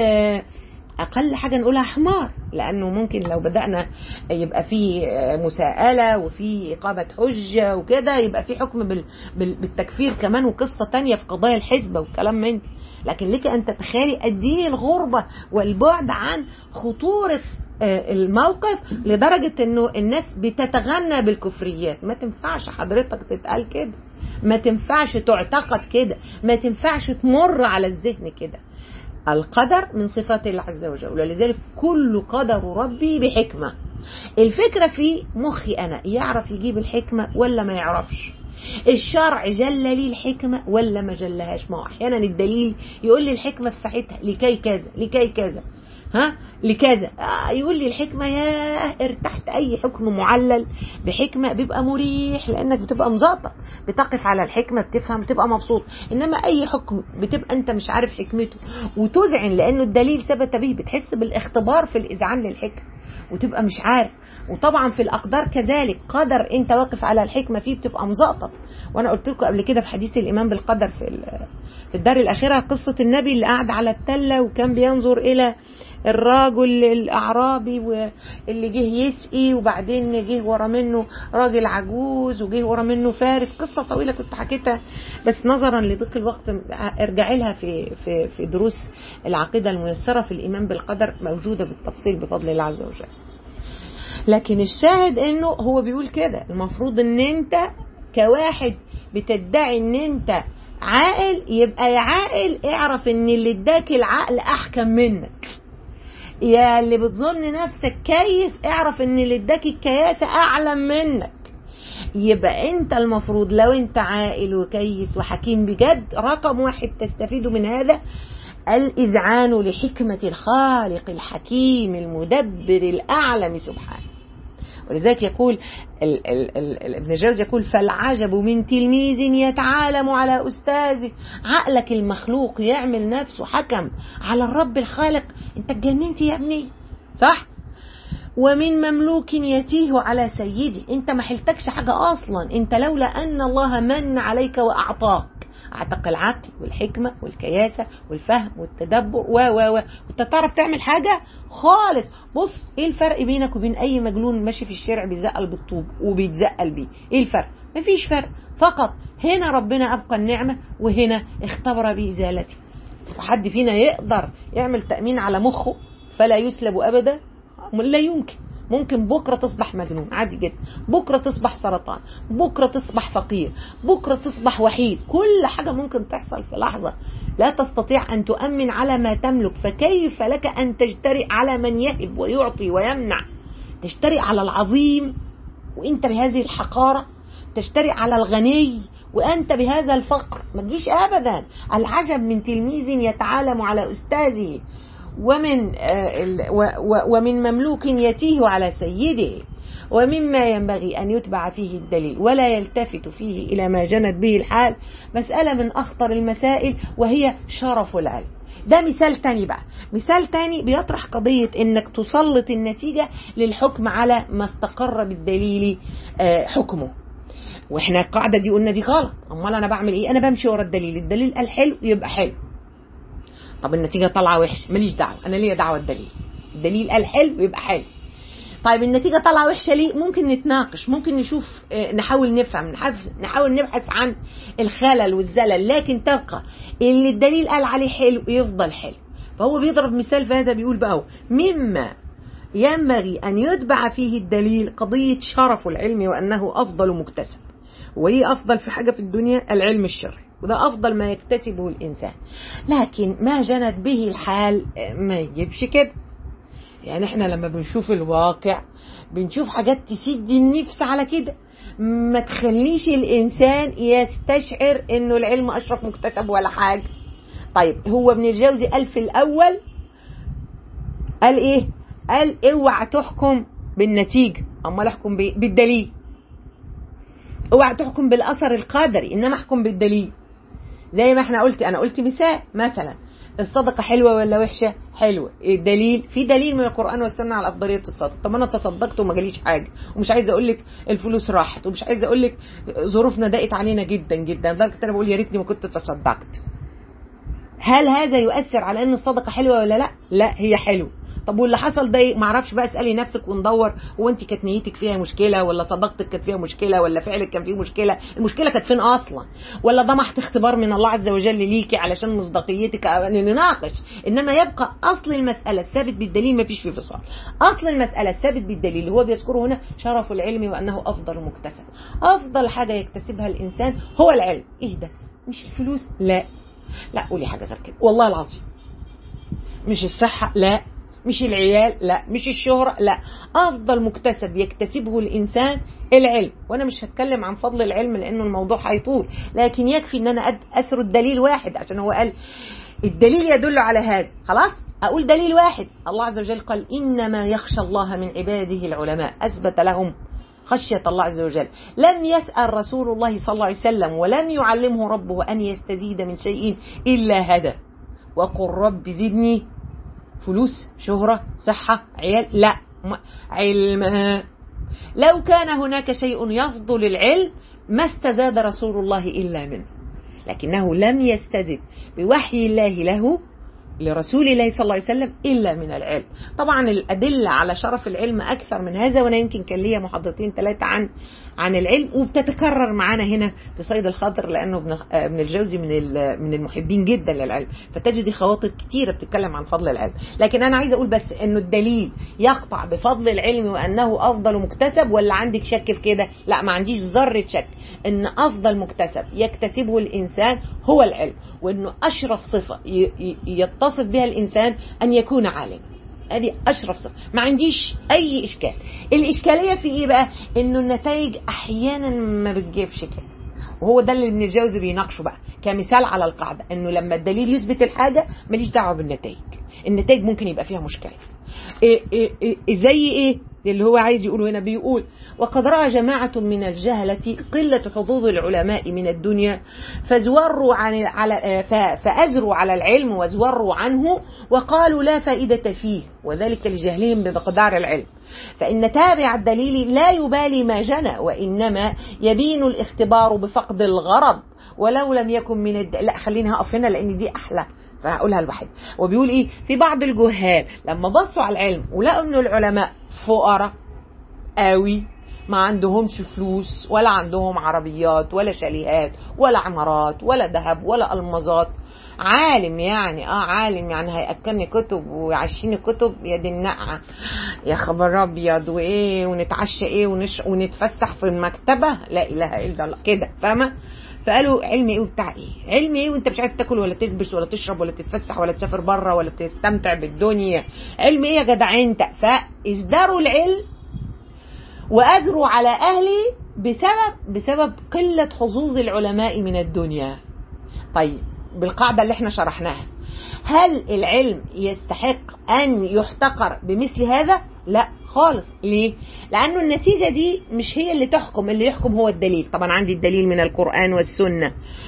أقل حاجة نقولها حمار لأنه ممكن لو بدأنا يبقى في مساءلة وفي إقامة حجة وكده يبقى في حكم بالتكفير كمان وقصة تانية في قضايا الحزبة والكلام من لكن لك أن تتخيلي قد إيه الغربة والبعد عن خطورة الموقف لدرجة انه الناس بتتغنى بالكفريات ما تنفعش حضرتك تتقال كده ما تنفعش تعتقد كده ما تنفعش تمر على الذهن كده القدر من صفات الله عز وجل ولذلك كل قدر ربي بحكمة الفكرة في مخي أنا يعرف يجيب الحكمة ولا ما يعرفش الشرع جل لي الحكمة ولا ما جلهاش ما هو أحيانا الدليل يقول لي الحكمة في ساعتها لكي كذا لكي كذا ها لكذا آه يقول لي الحكمة يا ارتحت أي حكم معلل بحكمة بيبقى مريح لأنك بتبقى مظبط بتقف على الحكمة بتفهم بتبقى مبسوط إنما أي حكم بتبقى أنت مش عارف حكمته وتذعن لأنه الدليل ثبت به بتحس بالاختبار في الإذعان للحكمة وتبقى مش عارف وطبعا في الأقدار كذلك قدر أنت واقف على الحكمة فيه بتبقى مزقطط وأنا قلت لكم قبل كده في حديث الإيمان بالقدر في في الدار الأخيرة قصة النبي اللي قاعد على التلة وكان بينظر إلى الراجل الأعرابي واللي جه يسقي وبعدين جه ورا منه راجل عجوز وجه ورا منه فارس قصة طويلة كنت حكيتها بس نظرا لضيق الوقت ارجعي لها في في في دروس العقيدة الميسرة في الإيمان بالقدر موجودة بالتفصيل بفضل الله عز وجل. لكن الشاهد انه هو بيقول كده المفروض ان انت كواحد بتدعي ان انت عاقل يبقى يا عاقل اعرف ان اللي اداك العقل احكم منك يا اللي بتظن نفسك كيس اعرف ان اللي اداك الكياسة اعلم منك يبقى انت المفروض لو انت عاقل وكيس وحكيم بجد رقم واحد تستفيد من هذا الإذعان لحكمة الخالق الحكيم المدبر الأعلم سبحانه ولذلك يقول ال ال ال ابن جوز يقول فالعجب من تلميذ يتعالم على أستاذه عقلك المخلوق يعمل نفسه حكم على الرب الخالق انت اتجننت يا ابني صح ومن مملوك يتيه على سيده انت ما حلتكش حاجة اصلا انت لولا ان الله من عليك واعطاك اعتق العقل والحكمة والكياسة والفهم والتدبر و و و انت تعرف تعمل حاجة خالص بص ايه الفرق بينك وبين اي مجنون ماشي في الشارع بيزقل بالطوب وبيتزقل بيه ايه الفرق مفيش فرق فقط هنا ربنا ابقى النعمة وهنا اختبر بازالته حد فينا يقدر يعمل تأمين على مخه فلا يسلب ابدا لا يمكن ممكن بكرة تصبح مجنون عادي جدا بكرة تصبح سرطان بكرة تصبح فقير بكرة تصبح وحيد كل حاجة ممكن تحصل في لحظة لا تستطيع أن تؤمن على ما تملك فكيف لك أن تجترئ على من يهب ويعطي ويمنع تجترئ على العظيم وانت بهذه الحقارة تجترئ على الغني وأنت بهذا الفقر ما تجيش أبدا العجب من تلميذ يتعالم على أستاذه ومن ومن مملوك يتيه على سيده ومما ينبغي أن يتبع فيه الدليل ولا يلتفت فيه إلى ما جنت به الحال مسألة من أخطر المسائل وهي شرف العلم ده مثال تاني بقى مثال تاني بيطرح قضية انك تسلط النتيجة للحكم على ما استقر بالدليل حكمه واحنا القاعدة دي قلنا دي غلط امال انا بعمل ايه انا بمشي ورا الدليل الدليل قال حلو يبقى حلو طب النتيجه طالعه وحشه ماليش دعوه انا ليا دعوه الدليل الدليل قال حلو يبقى حلو طيب النتيجه طالعه وحشه ليه ممكن نتناقش ممكن نشوف نحاول نفهم نحاول نبحث عن الخلل والزلل لكن تبقى اللي الدليل قال عليه حلو يفضل حلو فهو بيضرب مثال في هذا بيقول بقى مما ينبغي أن يتبع فيه الدليل قضية شرف العلم وأنه أفضل مكتسب وهي أفضل في حاجة في الدنيا العلم الشرعي وده أفضل ما يكتسبه الإنسان لكن ما جنت به الحال ما يجيبش كده يعني احنا لما بنشوف الواقع بنشوف حاجات تسد النفس على كده ما تخليش الإنسان يستشعر إنه العلم أشرف مكتسب ولا حاجة طيب هو ابن الجوزي قال في الأول قال إيه قال اوعى تحكم بالنتيجة أمال احكم بالدليل اوعى تحكم بالأثر القدري إنما احكم بالدليل زي ما احنا قلت انا قلت مثال مثلا الصدقة حلوة ولا وحشة حلوة الدليل في دليل من القرآن والسنة على أفضلية الصدقة طب أنا تصدقت وما جاليش حاجة ومش عايزة أقول لك الفلوس راحت ومش عايزة أقول لك ظروفنا ضاقت علينا جدا جدا لدرجة أنا بقول يا ريتني ما كنت تصدقت هل هذا يؤثر على أن الصدقة حلوة ولا لا لا هي حلوة طب واللي حصل ده ايه معرفش بقى اسالي نفسك وندور هو انت كانت نيتك فيها مشكله ولا صداقتك كانت فيها مشكله ولا فعلك كان فيه مشكله المشكله كانت فين اصلا ولا ده محض اختبار من الله عز وجل ليكي علشان مصداقيتك أو ان نناقش انما يبقى اصل المساله الثابت بالدليل ما فيش فيه فصال اصل المساله الثابت بالدليل اللي هو بيذكره هنا شرف العلم وانه افضل مكتسب افضل حاجه يكتسبها الانسان هو العلم ايه ده مش الفلوس لا لا قولي حاجه غير كده والله العظيم مش الصحه لا مش العيال لا مش الشهرة لا أفضل مكتسب يكتسبه الإنسان العلم وأنا مش هتكلم عن فضل العلم لأنه الموضوع هيطول لكن يكفي أن أنا أسرد دليل واحد عشان هو قال الدليل يدل على هذا خلاص أقول دليل واحد الله عز وجل قال إنما يخشى الله من عباده العلماء أثبت لهم خشية الله عز وجل لم يسأل رسول الله صلى الله عليه وسلم ولم يعلمه ربه أن يستزيد من شيء إلا هدى وقل رب زدني فلوس شهرة صحة عيال لا علم لو كان هناك شيء يفضل العلم ما استزاد رسول الله إلا منه لكنه لم يستزد بوحي الله له لرسول الله صلى الله عليه وسلم إلا من العلم طبعا الأدلة على شرف العلم أكثر من هذا وأنا يمكن كان ليا محاضرتين ثلاثة عن عن العلم وبتتكرر معانا هنا في صيد الخضر لأنه ابن ابن الجوزي من من المحبين جدا للعلم فتجدي خواطر كتيرة بتتكلم عن فضل العلم لكن أنا عايزة أقول بس إنه الدليل يقطع بفضل العلم وأنه أفضل مكتسب ولا عندك شك في كده لا ما عنديش ذرة شك إن أفضل مكتسب يكتسبه الإنسان هو العلم وإنه أشرف صفة يتصف بها الإنسان أن يكون عالما ادي اشرف صفه ما عنديش اي اشكال الاشكاليه في ايه بقى انه النتائج احيانا ما بتجيبش كده وهو ده اللي ابن الجوزي بيناقشه بقى كمثال على القاعده انه لما الدليل يثبت الحاجه ماليش دعوه بالنتائج النتائج ممكن يبقى فيها مشكله إيه إيه إيه زي ايه اللي هو عايز يقوله هنا بيقول وقد رأى جماعة من الجهلة قلة حظوظ العلماء من الدنيا فزوروا عن على فأزروا على العلم وزوروا عنه وقالوا لا فائدة فيه وذلك لجهلهم بمقدار العلم فإن تابع الدليل لا يبالي ما جنى وإنما يبين الاختبار بفقد الغرض ولو لم يكن من الد... لا خليني هقف هنا لأن دي أحلى فهقولها لوحد وبيقول ايه في بعض الجهال لما بصوا على العلم ولقوا ان العلماء فقراء قوي ما عندهمش فلوس ولا عندهم عربيات ولا شاليهات ولا عمارات ولا ذهب ولا المظات عالم يعني اه عالم يعني هياكلني كتب ويعشيني كتب يا دي النقعه يا خبر ابيض وايه ونتعشى ايه ونش ونتفسح في المكتبه لا اله الا الله كده فاهمه فقالوا علم ايه وبتاع ايه علم ايه وانت مش عارف تاكل ولا تلبس ولا تشرب ولا تتفسح ولا تسافر بره ولا تستمتع بالدنيا علم ايه يا جدع انت فازدروا العلم واجروا على اهلي بسبب بسبب قله حظوظ العلماء من الدنيا طيب بالقاعده اللي احنا شرحناها هل العلم يستحق ان يحتقر بمثل هذا لا خالص ليه لانه النتيجه دي مش هي اللي تحكم اللي يحكم هو الدليل طبعا عندي الدليل من القران والسنه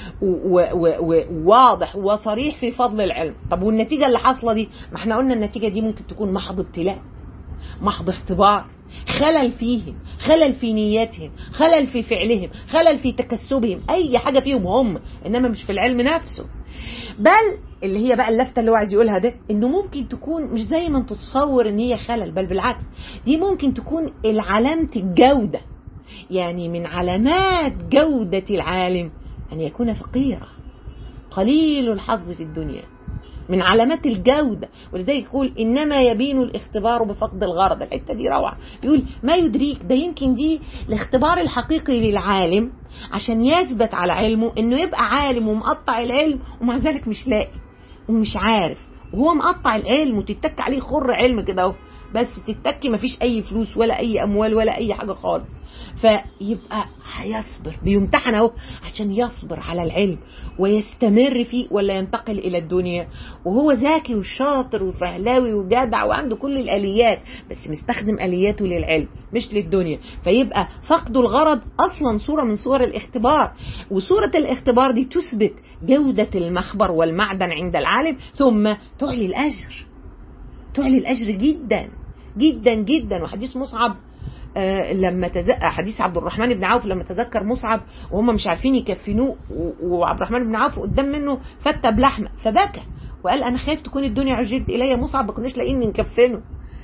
وواضح وصريح في فضل العلم طب والنتيجه اللي حاصله دي ما احنا قلنا النتيجه دي ممكن تكون محض ابتلاء محض اختبار خلل فيهم خلل في نياتهم خلل في فعلهم خلل في تكسبهم اي حاجه فيهم هم انما مش في العلم نفسه بل اللي هي بقى اللفته اللي هو عايز يقولها ده انه ممكن تكون مش زي ما انت تتصور ان هي خلل بل بالعكس دي ممكن تكون العلامه الجوده يعني من علامات جوده العالم ان يكون فقيرا قليل الحظ في الدنيا من علامات الجودة ولذلك يقول إنما يبين الاختبار بفقد الغرض الحتة دي روعة يقول ما يدريك ده يمكن دي الاختبار الحقيقي للعالم عشان يثبت على علمه إنه يبقى عالم ومقطع العلم ومع ذلك مش لاقي ومش عارف وهو مقطع العلم وتتك عليه خر علم كده اهو بس تتك مفيش اي فلوس ولا اي اموال ولا اي حاجه خالص فيبقى هيصبر بيمتحن اهو عشان يصبر على العلم ويستمر فيه ولا ينتقل الى الدنيا وهو ذكي وشاطر وفهلاوي وجدع وعنده كل الاليات بس مستخدم الياته للعلم مش للدنيا فيبقى فقد الغرض اصلا صوره من صور الاختبار وصوره الاختبار دي تثبت جوده المخبر والمعدن عند العالم ثم تعلي الاجر تعلي الاجر جدا جدا جدا وحديث مصعب آه لما تذكر حديث عبد الرحمن بن عوف لما تذكر مصعب وهم مش عارفين يكفنوه وعبد الرحمن بن عوف قدام منه فتة بلحمه فبكى وقال انا خايف تكون الدنيا عجلت الي مصعب ما كناش لاقيين نكفنه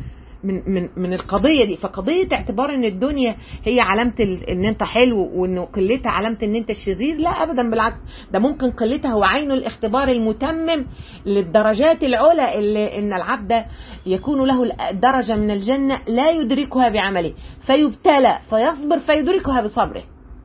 من من من القضيه دي فقضيه اعتبار ان الدنيا هي علامه ال- ان انت حلو وان قلتها علامه ان انت شرير لا ابدا بالعكس ده ممكن قلتها هو عين الاختبار المتمم للدرجات العلى اللي ان العبد يكون له درجه من الجنه لا يدركها بعمله فيبتلى فيصبر فيدركها بصبره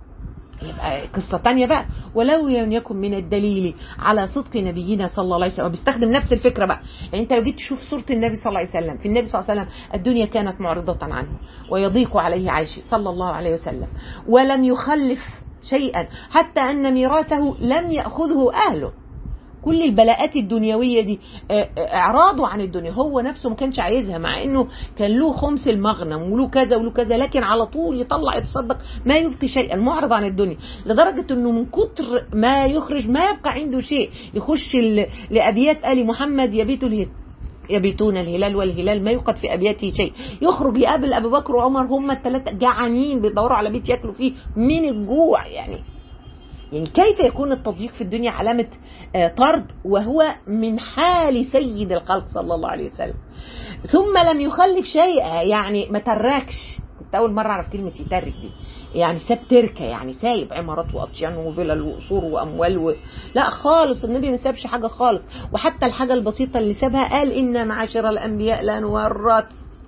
يبقى قصة تانية بقى ولو لم يكن من الدليل على صدق نبينا صلى الله عليه وسلم وبيستخدم نفس الفكرة بقى يعني انت لو جيت تشوف صورة النبي صلى الله عليه وسلم في النبي صلى الله عليه وسلم الدنيا كانت معرضة عنه ويضيق عليه عيشه صلى الله عليه وسلم ولم يخلف شيئا حتى أن ميراثه لم يأخذه أهله كل البلاءات الدنيوية دي آه، آه، اعراضه عن الدنيا هو نفسه ما كانش عايزها مع انه كان له خمس المغنم وله كذا وله كذا لكن على طول يطلع يتصدق ما يبقي شيئا معرض عن الدنيا لدرجة انه من كتر ما يخرج ما يبقى عنده شيء يخش ال- لأبيات آل محمد يبيت الهد يبيتون الهلال والهلال ما يوقد في ابياته شيء يخرج يقابل ابو بكر وعمر هم الثلاثه جعانين بيدوروا على بيت ياكلوا فيه من الجوع يعني يعني كيف يكون التضييق في الدنيا علامة آه، طرد وهو من حال سيد الخلق صلى الله عليه وسلم ثم لم يخلف شيئا يعني ما تركش كنت أول مرة أعرف كلمة يترك دي يعني ساب تركة يعني سايب عمارات وأطيان وفلل وقصور وأموال و... لا خالص النبي ما سابش حاجة خالص وحتى الحاجة البسيطة اللي سابها قال إن معاشر الأنبياء لا نورث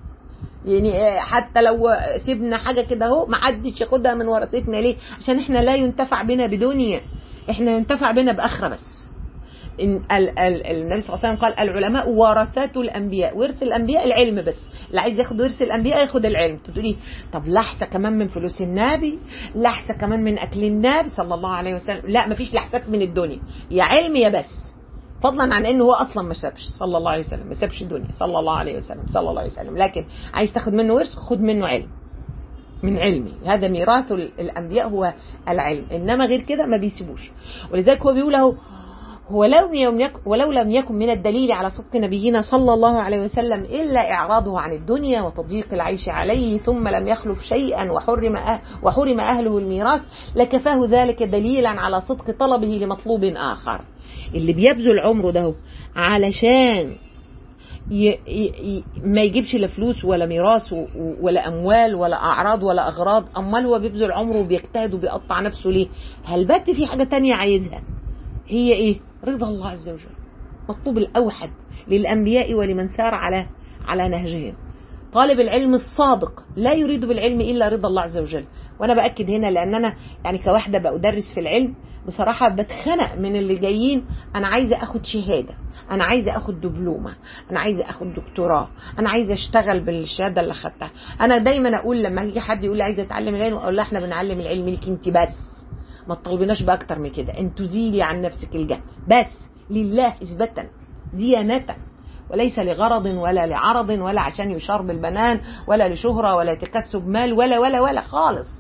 يعني آه، حتى لو سيبنا حاجه كده اهو ما حدش ياخدها من ورثتنا ليه عشان احنا لا ينتفع بنا بدنيا احنا ينتفع بنا باخره بس إن ال ال النبي صلى الله عليه وسلم قال العلماء ورثات الانبياء ورث الانبياء العلم بس اللي عايز ياخد ورث الانبياء ياخد العلم تقولي طب لحظه كمان من فلوس النبي لحظه كمان من اكل النبي صلى الله عليه وسلم لا مفيش لحظات من الدنيا يا علم يا بس فضلا عن انه هو اصلا ما سابش صلى الله عليه وسلم ما سابش الدنيا صلى الله عليه وسلم صلى الله عليه وسلم لكن عايز تاخد منه ورث خد منه علم من علمي هذا ميراث ال- الانبياء هو العلم انما غير كده ما بيسيبوش ولذلك هو بيقول اهو ولو لم يكن ولو لم يكن من الدليل على صدق نبينا صلى الله عليه وسلم الا اعراضه عن الدنيا وتضييق العيش عليه ثم لم يخلف شيئا وحرم أه وحرم اهله الميراث لكفاه ذلك دليلا على صدق طلبه لمطلوب اخر اللي بيبذل عمره ده علشان ي... ي... ي... ما يجيبش لا فلوس ولا ميراث و- ولا اموال ولا اعراض ولا اغراض امال هو بيبذل عمره وبيجتهد وبيقطع نفسه ليه هل بات في حاجه تانية عايزها هي ايه رضا الله عز وجل مطلوب الاوحد للانبياء ولمن سار على على نهجهم طالب العلم الصادق لا يريد بالعلم الا رضا الله عز وجل وانا باكد هنا لان انا يعني كواحده بدرس في العلم بصراحه بتخنق من اللي جايين انا عايزه اخد شهاده انا عايزه اخد دبلومه انا عايزه اخد دكتوراه انا عايزه اشتغل بالشهاده اللي اخدتها انا دايما اقول لما يجي حد يقول لي عايزه اتعلم العلم اقول له احنا بنعلم العلم ليك انت بس ما تطلبناش باكتر من كده ان تزيلي عن نفسك الجهل بس لله اثباتا ديانه وليس لغرض ولا لعرض ولا عشان يشار بالبنان ولا لشهرة ولا تكسب مال ولا ولا ولا خالص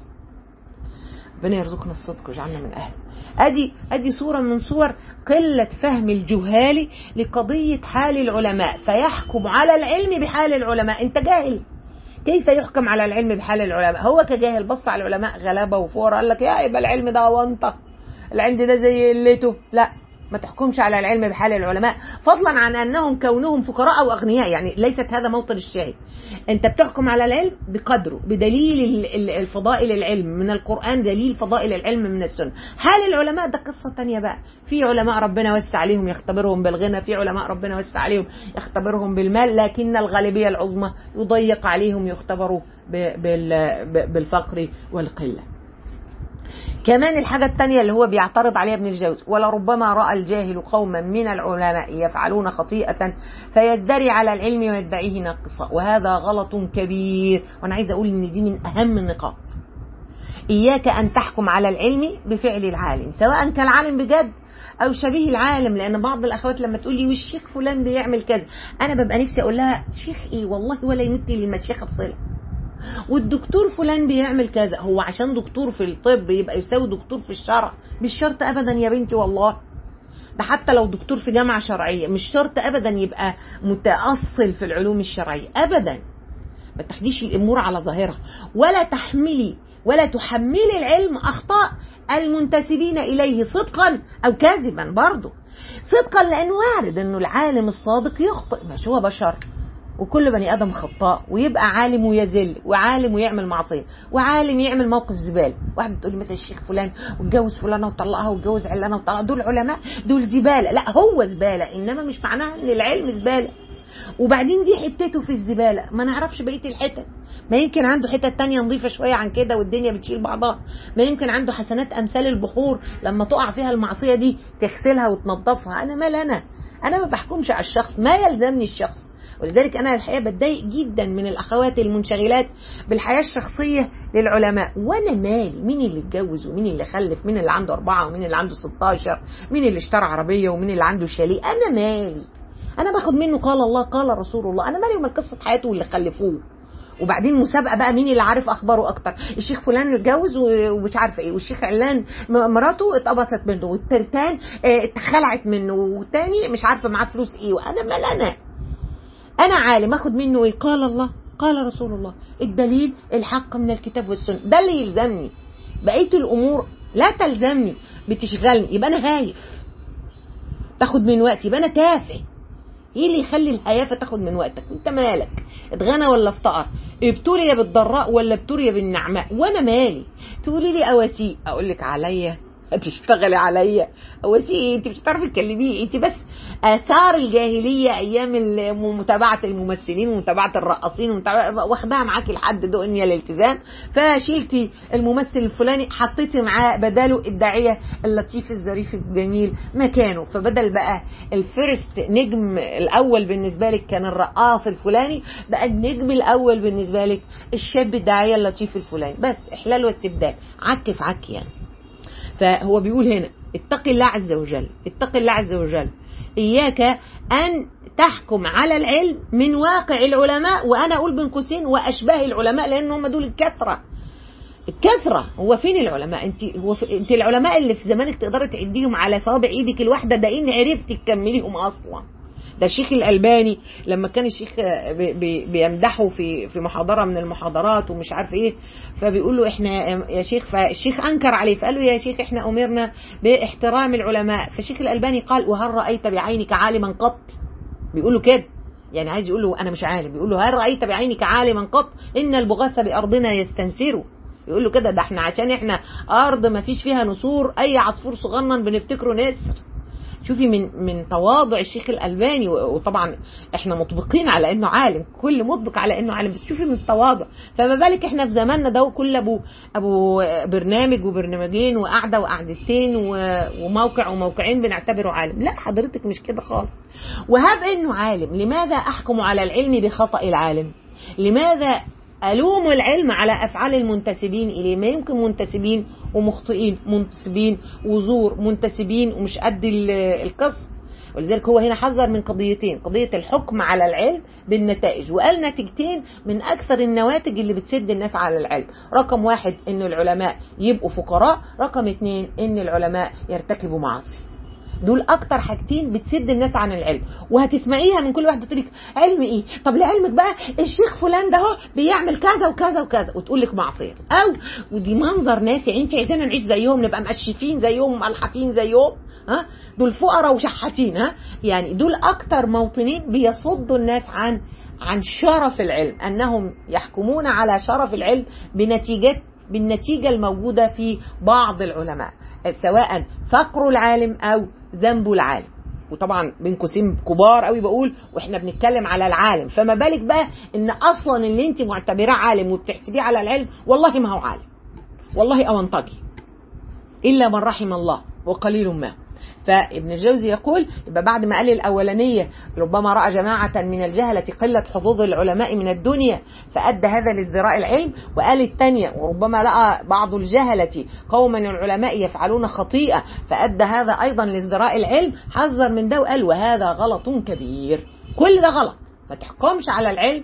ربنا يرزقنا الصدق ويجعلنا من أهله أدي أدي صورة من صور قلة فهم الجهال لقضية حال العلماء فيحكم على العلم بحال العلماء أنت جاهل كيف يحكم على العلم بحال العلماء هو كجاهل بص على العلماء غلابة وفور قال لك يا يبقى العلم ده وانطة العلم ده زي قلته لا ما تحكمش على العلم بحال العلماء فضلا عن انهم كونهم فقراء او اغنياء يعني ليست هذا موطن الشاهد انت بتحكم على العلم بقدره بدليل ال- ال- الفضائل العلم من القران دليل فضائل العلم من السنه حال العلماء ده قصه تانية بقى في علماء ربنا وسع عليهم يختبرهم بالغنى في علماء ربنا وسع عليهم يختبرهم بالمال لكن الغالبيه العظمى يضيق عليهم يختبروا ب- بال- ب- بالفقر والقله كمان الحاجة التانية اللي هو بيعترض عليها ابن الجوزي ولربما رأى الجاهل قوما من العلماء يفعلون خطيئة فيزدري على العلم ويدعيه ناقصا وهذا غلط كبير وأنا عايزة أقول إن دي من أهم النقاط إياك أن تحكم على العلم بفعل العالم سواء كان العالم بجد أو شبيه العالم لأن بعض الأخوات لما تقول لي والشيخ فلان بيعمل كذا أنا ببقى نفسي أقول لها شيخ إيه والله ولا يمت للمشيخة بصلة والدكتور فلان بيعمل كذا هو عشان دكتور في الطب يبقى يساوي دكتور في الشرع مش شرط ابدا يا بنتي والله ده حتى لو دكتور في جامعة شرعية مش شرط ابدا يبقى متأصل في العلوم الشرعية ابدا ما تاخديش الامور على ظاهرها ولا تحملي ولا تحملي العلم أخطاء المنتسبين إليه صدقا أو كاذبا برضه صدقا لأنه وارد أنه العالم الصادق يخطئ مش هو بشر وكل بني ادم خطاء ويبقى عالم ويذل وعالم ويعمل معصيه وعالم يعمل موقف زباله واحد بتقول لي مثلا الشيخ فلان واتجوز فلانه وطلقها واتجوز علانه وطلقها دول علماء دول زباله لا هو زباله انما مش معناها ان العلم زباله وبعدين دي حتته في الزباله ما نعرفش بقيه الحتت ما يمكن عنده حتت تانية نظيفة شوية عن كده والدنيا بتشيل بعضها ما يمكن عنده حسنات أمثال البحور لما تقع فيها المعصية دي تغسلها وتنظفها أنا مال أنا أنا ما بحكمش على الشخص ما يلزمني الشخص ولذلك انا الحقيقه بتضايق جدا من الاخوات المنشغلات بالحياه الشخصيه للعلماء وانا مالي مين اللي اتجوز ومين اللي خلف مين اللي عنده اربعه ومين اللي عنده 16 مين اللي اشترى عربيه ومين اللي عنده شاليه انا مالي انا باخد منه قال الله قال رسول الله انا مالي ومن قصه حياته واللي خلفوه وبعدين مسابقه بقى مين اللي عارف اخباره اكتر الشيخ فلان اتجوز ومش عارفه ايه والشيخ علان مراته اتقبضت منه والترتان اتخلعت منه والتاني مش عارفه معاه فلوس ايه وانا مال انا انا عالم اخد منه ايه قال الله قال رسول الله الدليل الحق من الكتاب والسنه ده اللي يلزمني بقيه الامور لا تلزمني بتشغلني يبقى انا هايف تاخد من وقتي يبقى انا تافه ايه اللي يخلي الهيافه تاخد من وقتك انت مالك اتغنى ولا افتقر ابتلي بالضراء ولا ابتلي بالنعماء وانا مالي تقولي لي اواسيق اقول لك عليا هتشتغلي عليا اواسيق ايه انت مش هتعرفي تكلميه انت بس اثار الجاهليه ايام متابعه الممثلين ومتابعه الرقاصين واخداها معاكي لحد دنيا الالتزام فشيلتي الممثل الفلاني حطيتي معاه بداله الداعيه اللطيف الظريف الجميل مكانه فبدل بقى الفيرست نجم الاول بالنسبه لك كان الرقاص الفلاني بقى النجم الاول بالنسبه لك الشاب الداعيه اللطيف الفلاني بس احلال واستبدال عك في عك يعني فهو بيقول هنا اتق الله عز وجل اتق الله عز وجل إياك أن تحكم على العلم من واقع العلماء وأنا أقول بين قوسين وأشباه العلماء لأن هم دول الكثرة الكثرة هو فين العلماء انت هو في انت العلماء اللي في زمانك تقدري تعديهم على صوابع ايدك الواحده ده ان عرفتي تكمليهم اصلا ده الشيخ الألباني لما كان الشيخ بيمدحه في في محاضرة من المحاضرات ومش عارف ايه فبيقول له احنا يا شيخ فالشيخ أنكر عليه فقال له يا شيخ احنا أمرنا باحترام العلماء فالشيخ الألباني قال وهل رأيت بعينك عالما قط بيقول له كده يعني عايز يقول له انا مش عالم بيقول له هل رايت بعينك عالما قط ان البغاث بارضنا يستنسروا يقول له كده ده احنا عشان احنا ارض ما فيش فيها نسور اي عصفور صغنن بنفتكره نسر شوفي من من تواضع الشيخ الالباني وطبعا احنا مطبقين على انه عالم كل مطبق على انه عالم بس شوفي من التواضع فما بالك احنا في زماننا ده كل ابو ابو برنامج وبرنامجين وقعده وقعدتين وموقع وموقعين بنعتبره عالم لا حضرتك مش كده خالص وهب انه عالم لماذا احكم على العلم بخطا العالم لماذا ألوم العلم على أفعال المنتسبين إليه ما يمكن منتسبين ومخطئين منتسبين وزور منتسبين ومش قد القصة ولذلك هو هنا حذر من قضيتين قضية الحكم على العلم بالنتائج وقال نتيجتين من أكثر النواتج اللي بتسد الناس على العلم رقم واحد إن العلماء يبقوا فقراء رقم اتنين إن العلماء يرتكبوا معاصي دول اكتر حاجتين بتسد الناس عن العلم وهتسمعيها من كل واحده تقول لك علم ايه طب لعلمك بقى الشيخ فلان ده اهو بيعمل كذا وكذا وكذا وتقول لك معصيه او ودي منظر ناس يعني انت عايزانا نعيش زيهم نبقى مقشفين زيهم ملحفين زيهم ها دول فقراء وشحاتين ها يعني دول اكتر موطنين بيصدوا الناس عن عن شرف العلم انهم يحكمون على شرف العلم بنتيجه بالنتيجة الموجودة في بعض العلماء سواء فقر العالم أو ذنب العالم وطبعا بين قوسين كبار قوي بقول واحنا بنتكلم على العالم فما بالك بقى ان اصلا اللي انت معتبراه عالم وبتحسبيه على العلم والله ما هو عالم والله اونطجي الا من رحم الله وقليل ما فابن الجوزي يقول يبقى بعد ما قال الأولانية ربما رأى جماعة من الجهلة قلة حظوظ العلماء من الدنيا فأدى هذا لازدراء العلم وقال الثانية وربما لقى بعض الجهلة قوما العلماء يفعلون خطيئة فأدى هذا أيضا لازدراء العلم حذر من ده وقال وهذا غلط كبير كل ده غلط ما تحكمش على العلم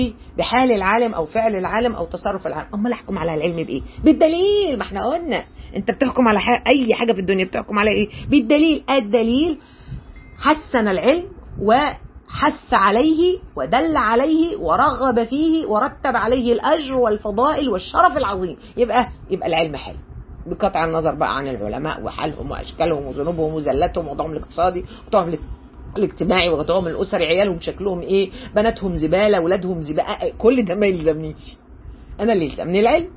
بحال العالم او فعل العالم او تصرف العالم امال احكم على العلم بايه بالدليل ما احنا قلنا انت بتحكم على حاجة اي حاجه في الدنيا بتحكم على ايه بالدليل الدليل حسن العلم حث عليه ودل عليه ورغب فيه ورتب عليه الاجر والفضائل والشرف العظيم يبقى يبقى العلم حلو بقطع النظر بقى عن العلماء وحالهم واشكالهم وذنوبهم وزلتهم ووضعهم الاقتصادي ووضعهم الاجتماعي ووضعهم الاسري عيالهم شكلهم ايه بناتهم زباله ولادهم زباله كل ده ما يلزمنيش انا اللي يلزمني العلم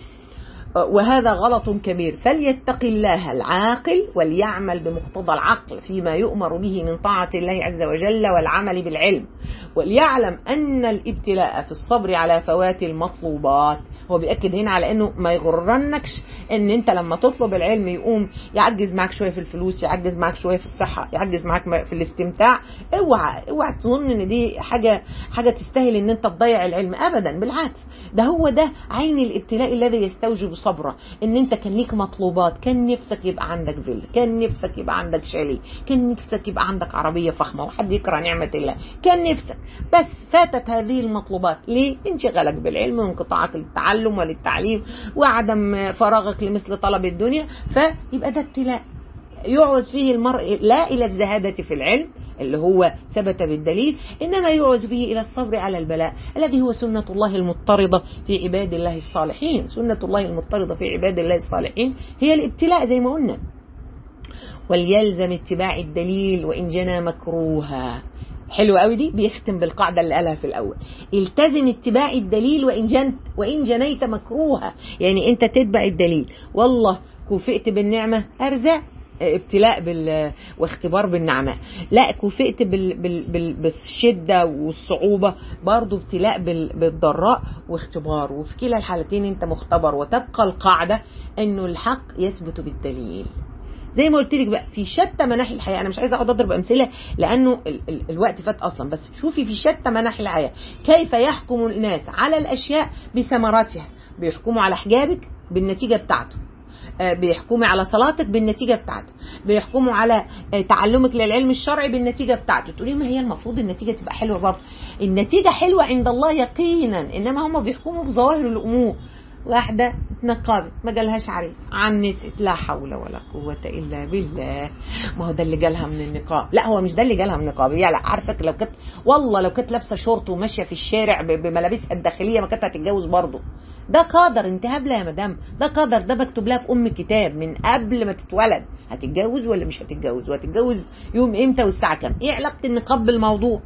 وهذا غلط كبير فليتق الله العاقل وليعمل بمقتضى العقل فيما يؤمر به من طاعة الله عز وجل والعمل بالعلم وليعلم أن الابتلاء في الصبر على فوات المطلوبات هو بيأكد هنا على أنه ما يغرنكش أن أنت لما تطلب العلم يقوم يعجز معك شوية في الفلوس يعجز معك شوية في الصحة يعجز معك في الاستمتاع اوعى اوعى تظن ان دي حاجة حاجة تستاهل ان انت تضيع العلم ابدا بالعكس ده هو ده عين الابتلاء الذي يستوجب صبرة ان انت كان ليك مطلوبات كان نفسك يبقى عندك فيلا كان نفسك يبقى عندك شاليه كان نفسك يبقى عندك عربية فخمة وحد يكره نعمة الله كان نفسك بس فاتت هذه المطلوبات ليه انشغالك بالعلم وانقطاعك للتعلم وللتعليم وعدم فراغك لمثل طلب الدنيا فيبقى ده ابتلاء يعوز فيه المرء لا إلى الزهادة في العلم اللي هو ثبت بالدليل إنما يعوز فيه إلى الصبر على البلاء الذي هو سنة الله المضطردة في عباد الله الصالحين سنة الله المضطردة في عباد الله الصالحين هي الابتلاء زي ما قلنا وليلزم اتباع الدليل وإن جنى مكروها حلو قوي دي بيختم بالقاعدة اللي قالها في الأول التزم اتباع الدليل وإن, جن وإن جنيت مكروها يعني أنت تتبع الدليل والله كفئت بالنعمة أرزاق ابتلاء بال واختبار بالنعماء لا كفئت بال... بال... بال... بالشده والصعوبه برضو ابتلاء بال... بالضراء واختبار وفي كلا الحالتين انت مختبر وتبقى القاعده انه الحق يثبت بالدليل زي ما قلت لك بقى في شتى مناحي الحياه انا مش عايزه اقعد اضرب امثله لانه ال... ال... الوقت فات اصلا بس شوفي في شتى مناحي الحياه كيف يحكم الناس على الاشياء بثمراتها بيحكموا على حجابك بالنتيجه بتاعته بيحكموا على صلاتك بالنتيجه بتاعته بيحكموا على تعلمك للعلم الشرعي بالنتيجه بتاعته تقولي ما هي المفروض النتيجه تبقى حلوه برضه النتيجه حلوه عند الله يقينا انما هم بيحكموا بظواهر الامور واحده اتنقبت ما جالهاش عريس عنست لا حول ولا قوه الا بالله ما هو ده اللي جالها من النقاب لا هو مش ده اللي جالها من النقاب هي لا عارفك لو كانت والله لو كانت لابسه شورت وماشيه في الشارع بملابسها الداخليه ما كانت هتتجوز برضه ده قدر انت هبله يا مدام ده قدر ده مكتوب لها في ام كتاب من قبل ما تتولد هتتجوز ولا مش هتتجوز وهتتجوز يوم امتى والساعه كام ايه علاقه النقاب بالموضوع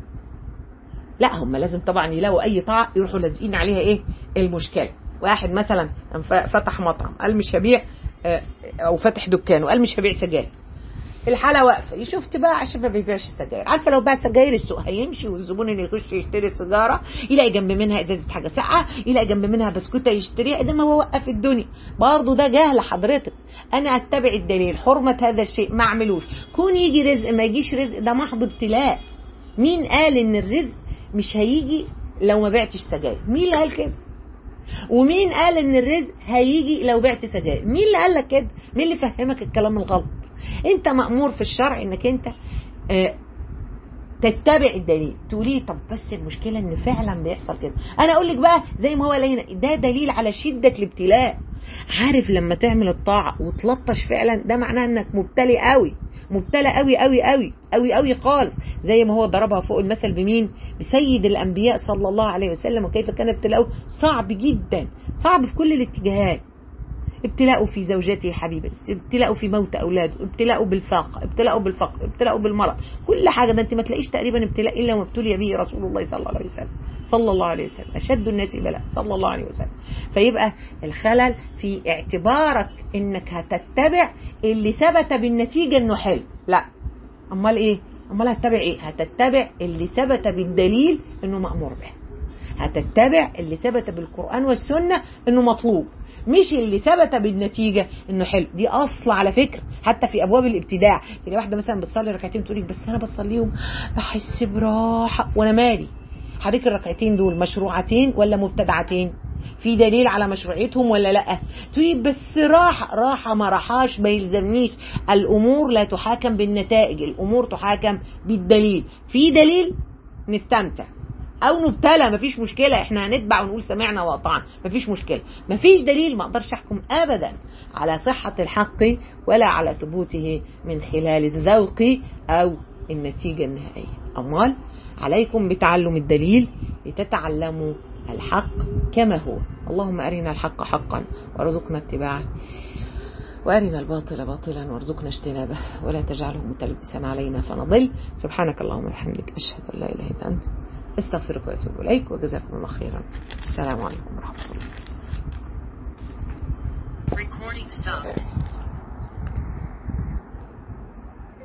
لا هم لازم طبعا يلاقوا اي طاعه يروحوا لازقين عليها ايه المشكله واحد مثلا فتح مطعم قال مش هبيع او فتح دكان وقال مش هبيع سجاير الحاله واقفه شفت بقى عشان ما بيبيعش سجاير عارفه لو باع سجاير السوق هيمشي والزبون اللي يخش يشتري سيجاره يلاقي جنب منها ازازه حاجه ساقعه يلاقي جنب منها بسكوته يشتريها ده ما هو وقف الدنيا برضه ده جهل حضرتك انا اتبع الدليل حرمه هذا الشيء ما اعملوش كون يجي رزق ما يجيش رزق ده محض ابتلاء مين قال ان الرزق مش هيجي لو ما بعتش سجاير مين اللي قال كده ومين قال ان الرزق هيجي لو بعت سجاير مين اللي قال لك كده مين اللي فهمك الكلام الغلط انت مأمور في الشرع انك انت اه تتبع الدليل تقولي طب بس المشكله ان فعلا بيحصل كده انا اقول لك بقى زي ما هو هنا ده دليل على شده الابتلاء عارف لما تعمل الطاعه وتلطش فعلا ده معناه انك مبتلي قوي مبتلى قوي قوي قوي قوي قوي خالص زي ما هو ضربها فوق المثل بمين بسيد الانبياء صلى الله عليه وسلم وكيف كان ابتلاؤه صعب جدا صعب في كل الاتجاهات ابتلاءه في زوجته الحبيبة ابتلاءه في موت أولاده ابتلاءه بالفاقة ابتلاءه بالفقر ابتلاءه بالمرض كل حاجة ده انت ما تلاقيش تقريبا ابتلاء إلا وما ابتلي به رسول الله صلى الله عليه وسلم صلى الله عليه وسلم أشد الناس بلاء صلى الله عليه وسلم فيبقى الخلل في اعتبارك انك هتتبع اللي ثبت بالنتيجة انه حلو لا امال ايه امال هتتبع ايه هتتبع اللي ثبت بالدليل انه مأمور به هتتبع اللي ثبت بالقرآن والسنة انه مطلوب مش اللي ثبت بالنتيجة انه حلو دي اصل على فكرة حتى في ابواب الابتداع يعني واحدة مثلا بتصلي ركعتين تقول بس انا بصليهم بحس براحة وانا مالي حضرتك الركعتين دول مشروعتين ولا مبتدعتين في دليل على مشروعيتهم ولا لا تقولي بس راحة راحة ما راحاش ما يلزمنيش الامور لا تحاكم بالنتائج الامور تحاكم بالدليل في دليل نستمتع او نبتلى مفيش مشكله احنا هنتبع ونقول سمعنا واطعنا مفيش مشكله مفيش دليل ما اقدرش احكم ابدا على صحه الحق ولا على ثبوته من خلال الذوق او النتيجة النهائية أمال عليكم بتعلم الدليل لتتعلموا الحق كما هو اللهم أرنا الحق حقا وارزقنا اتباعه وأرنا الباطل باطلا وارزقنا اجتنابه ولا تجعله متلبسا علينا فنضل سبحانك اللهم وبحمدك أشهد أن لا إله إلا أنت استغفرك وأتوب إليك وجزاكم الله خيرا السلام عليكم ورحمة الله Recording stopped.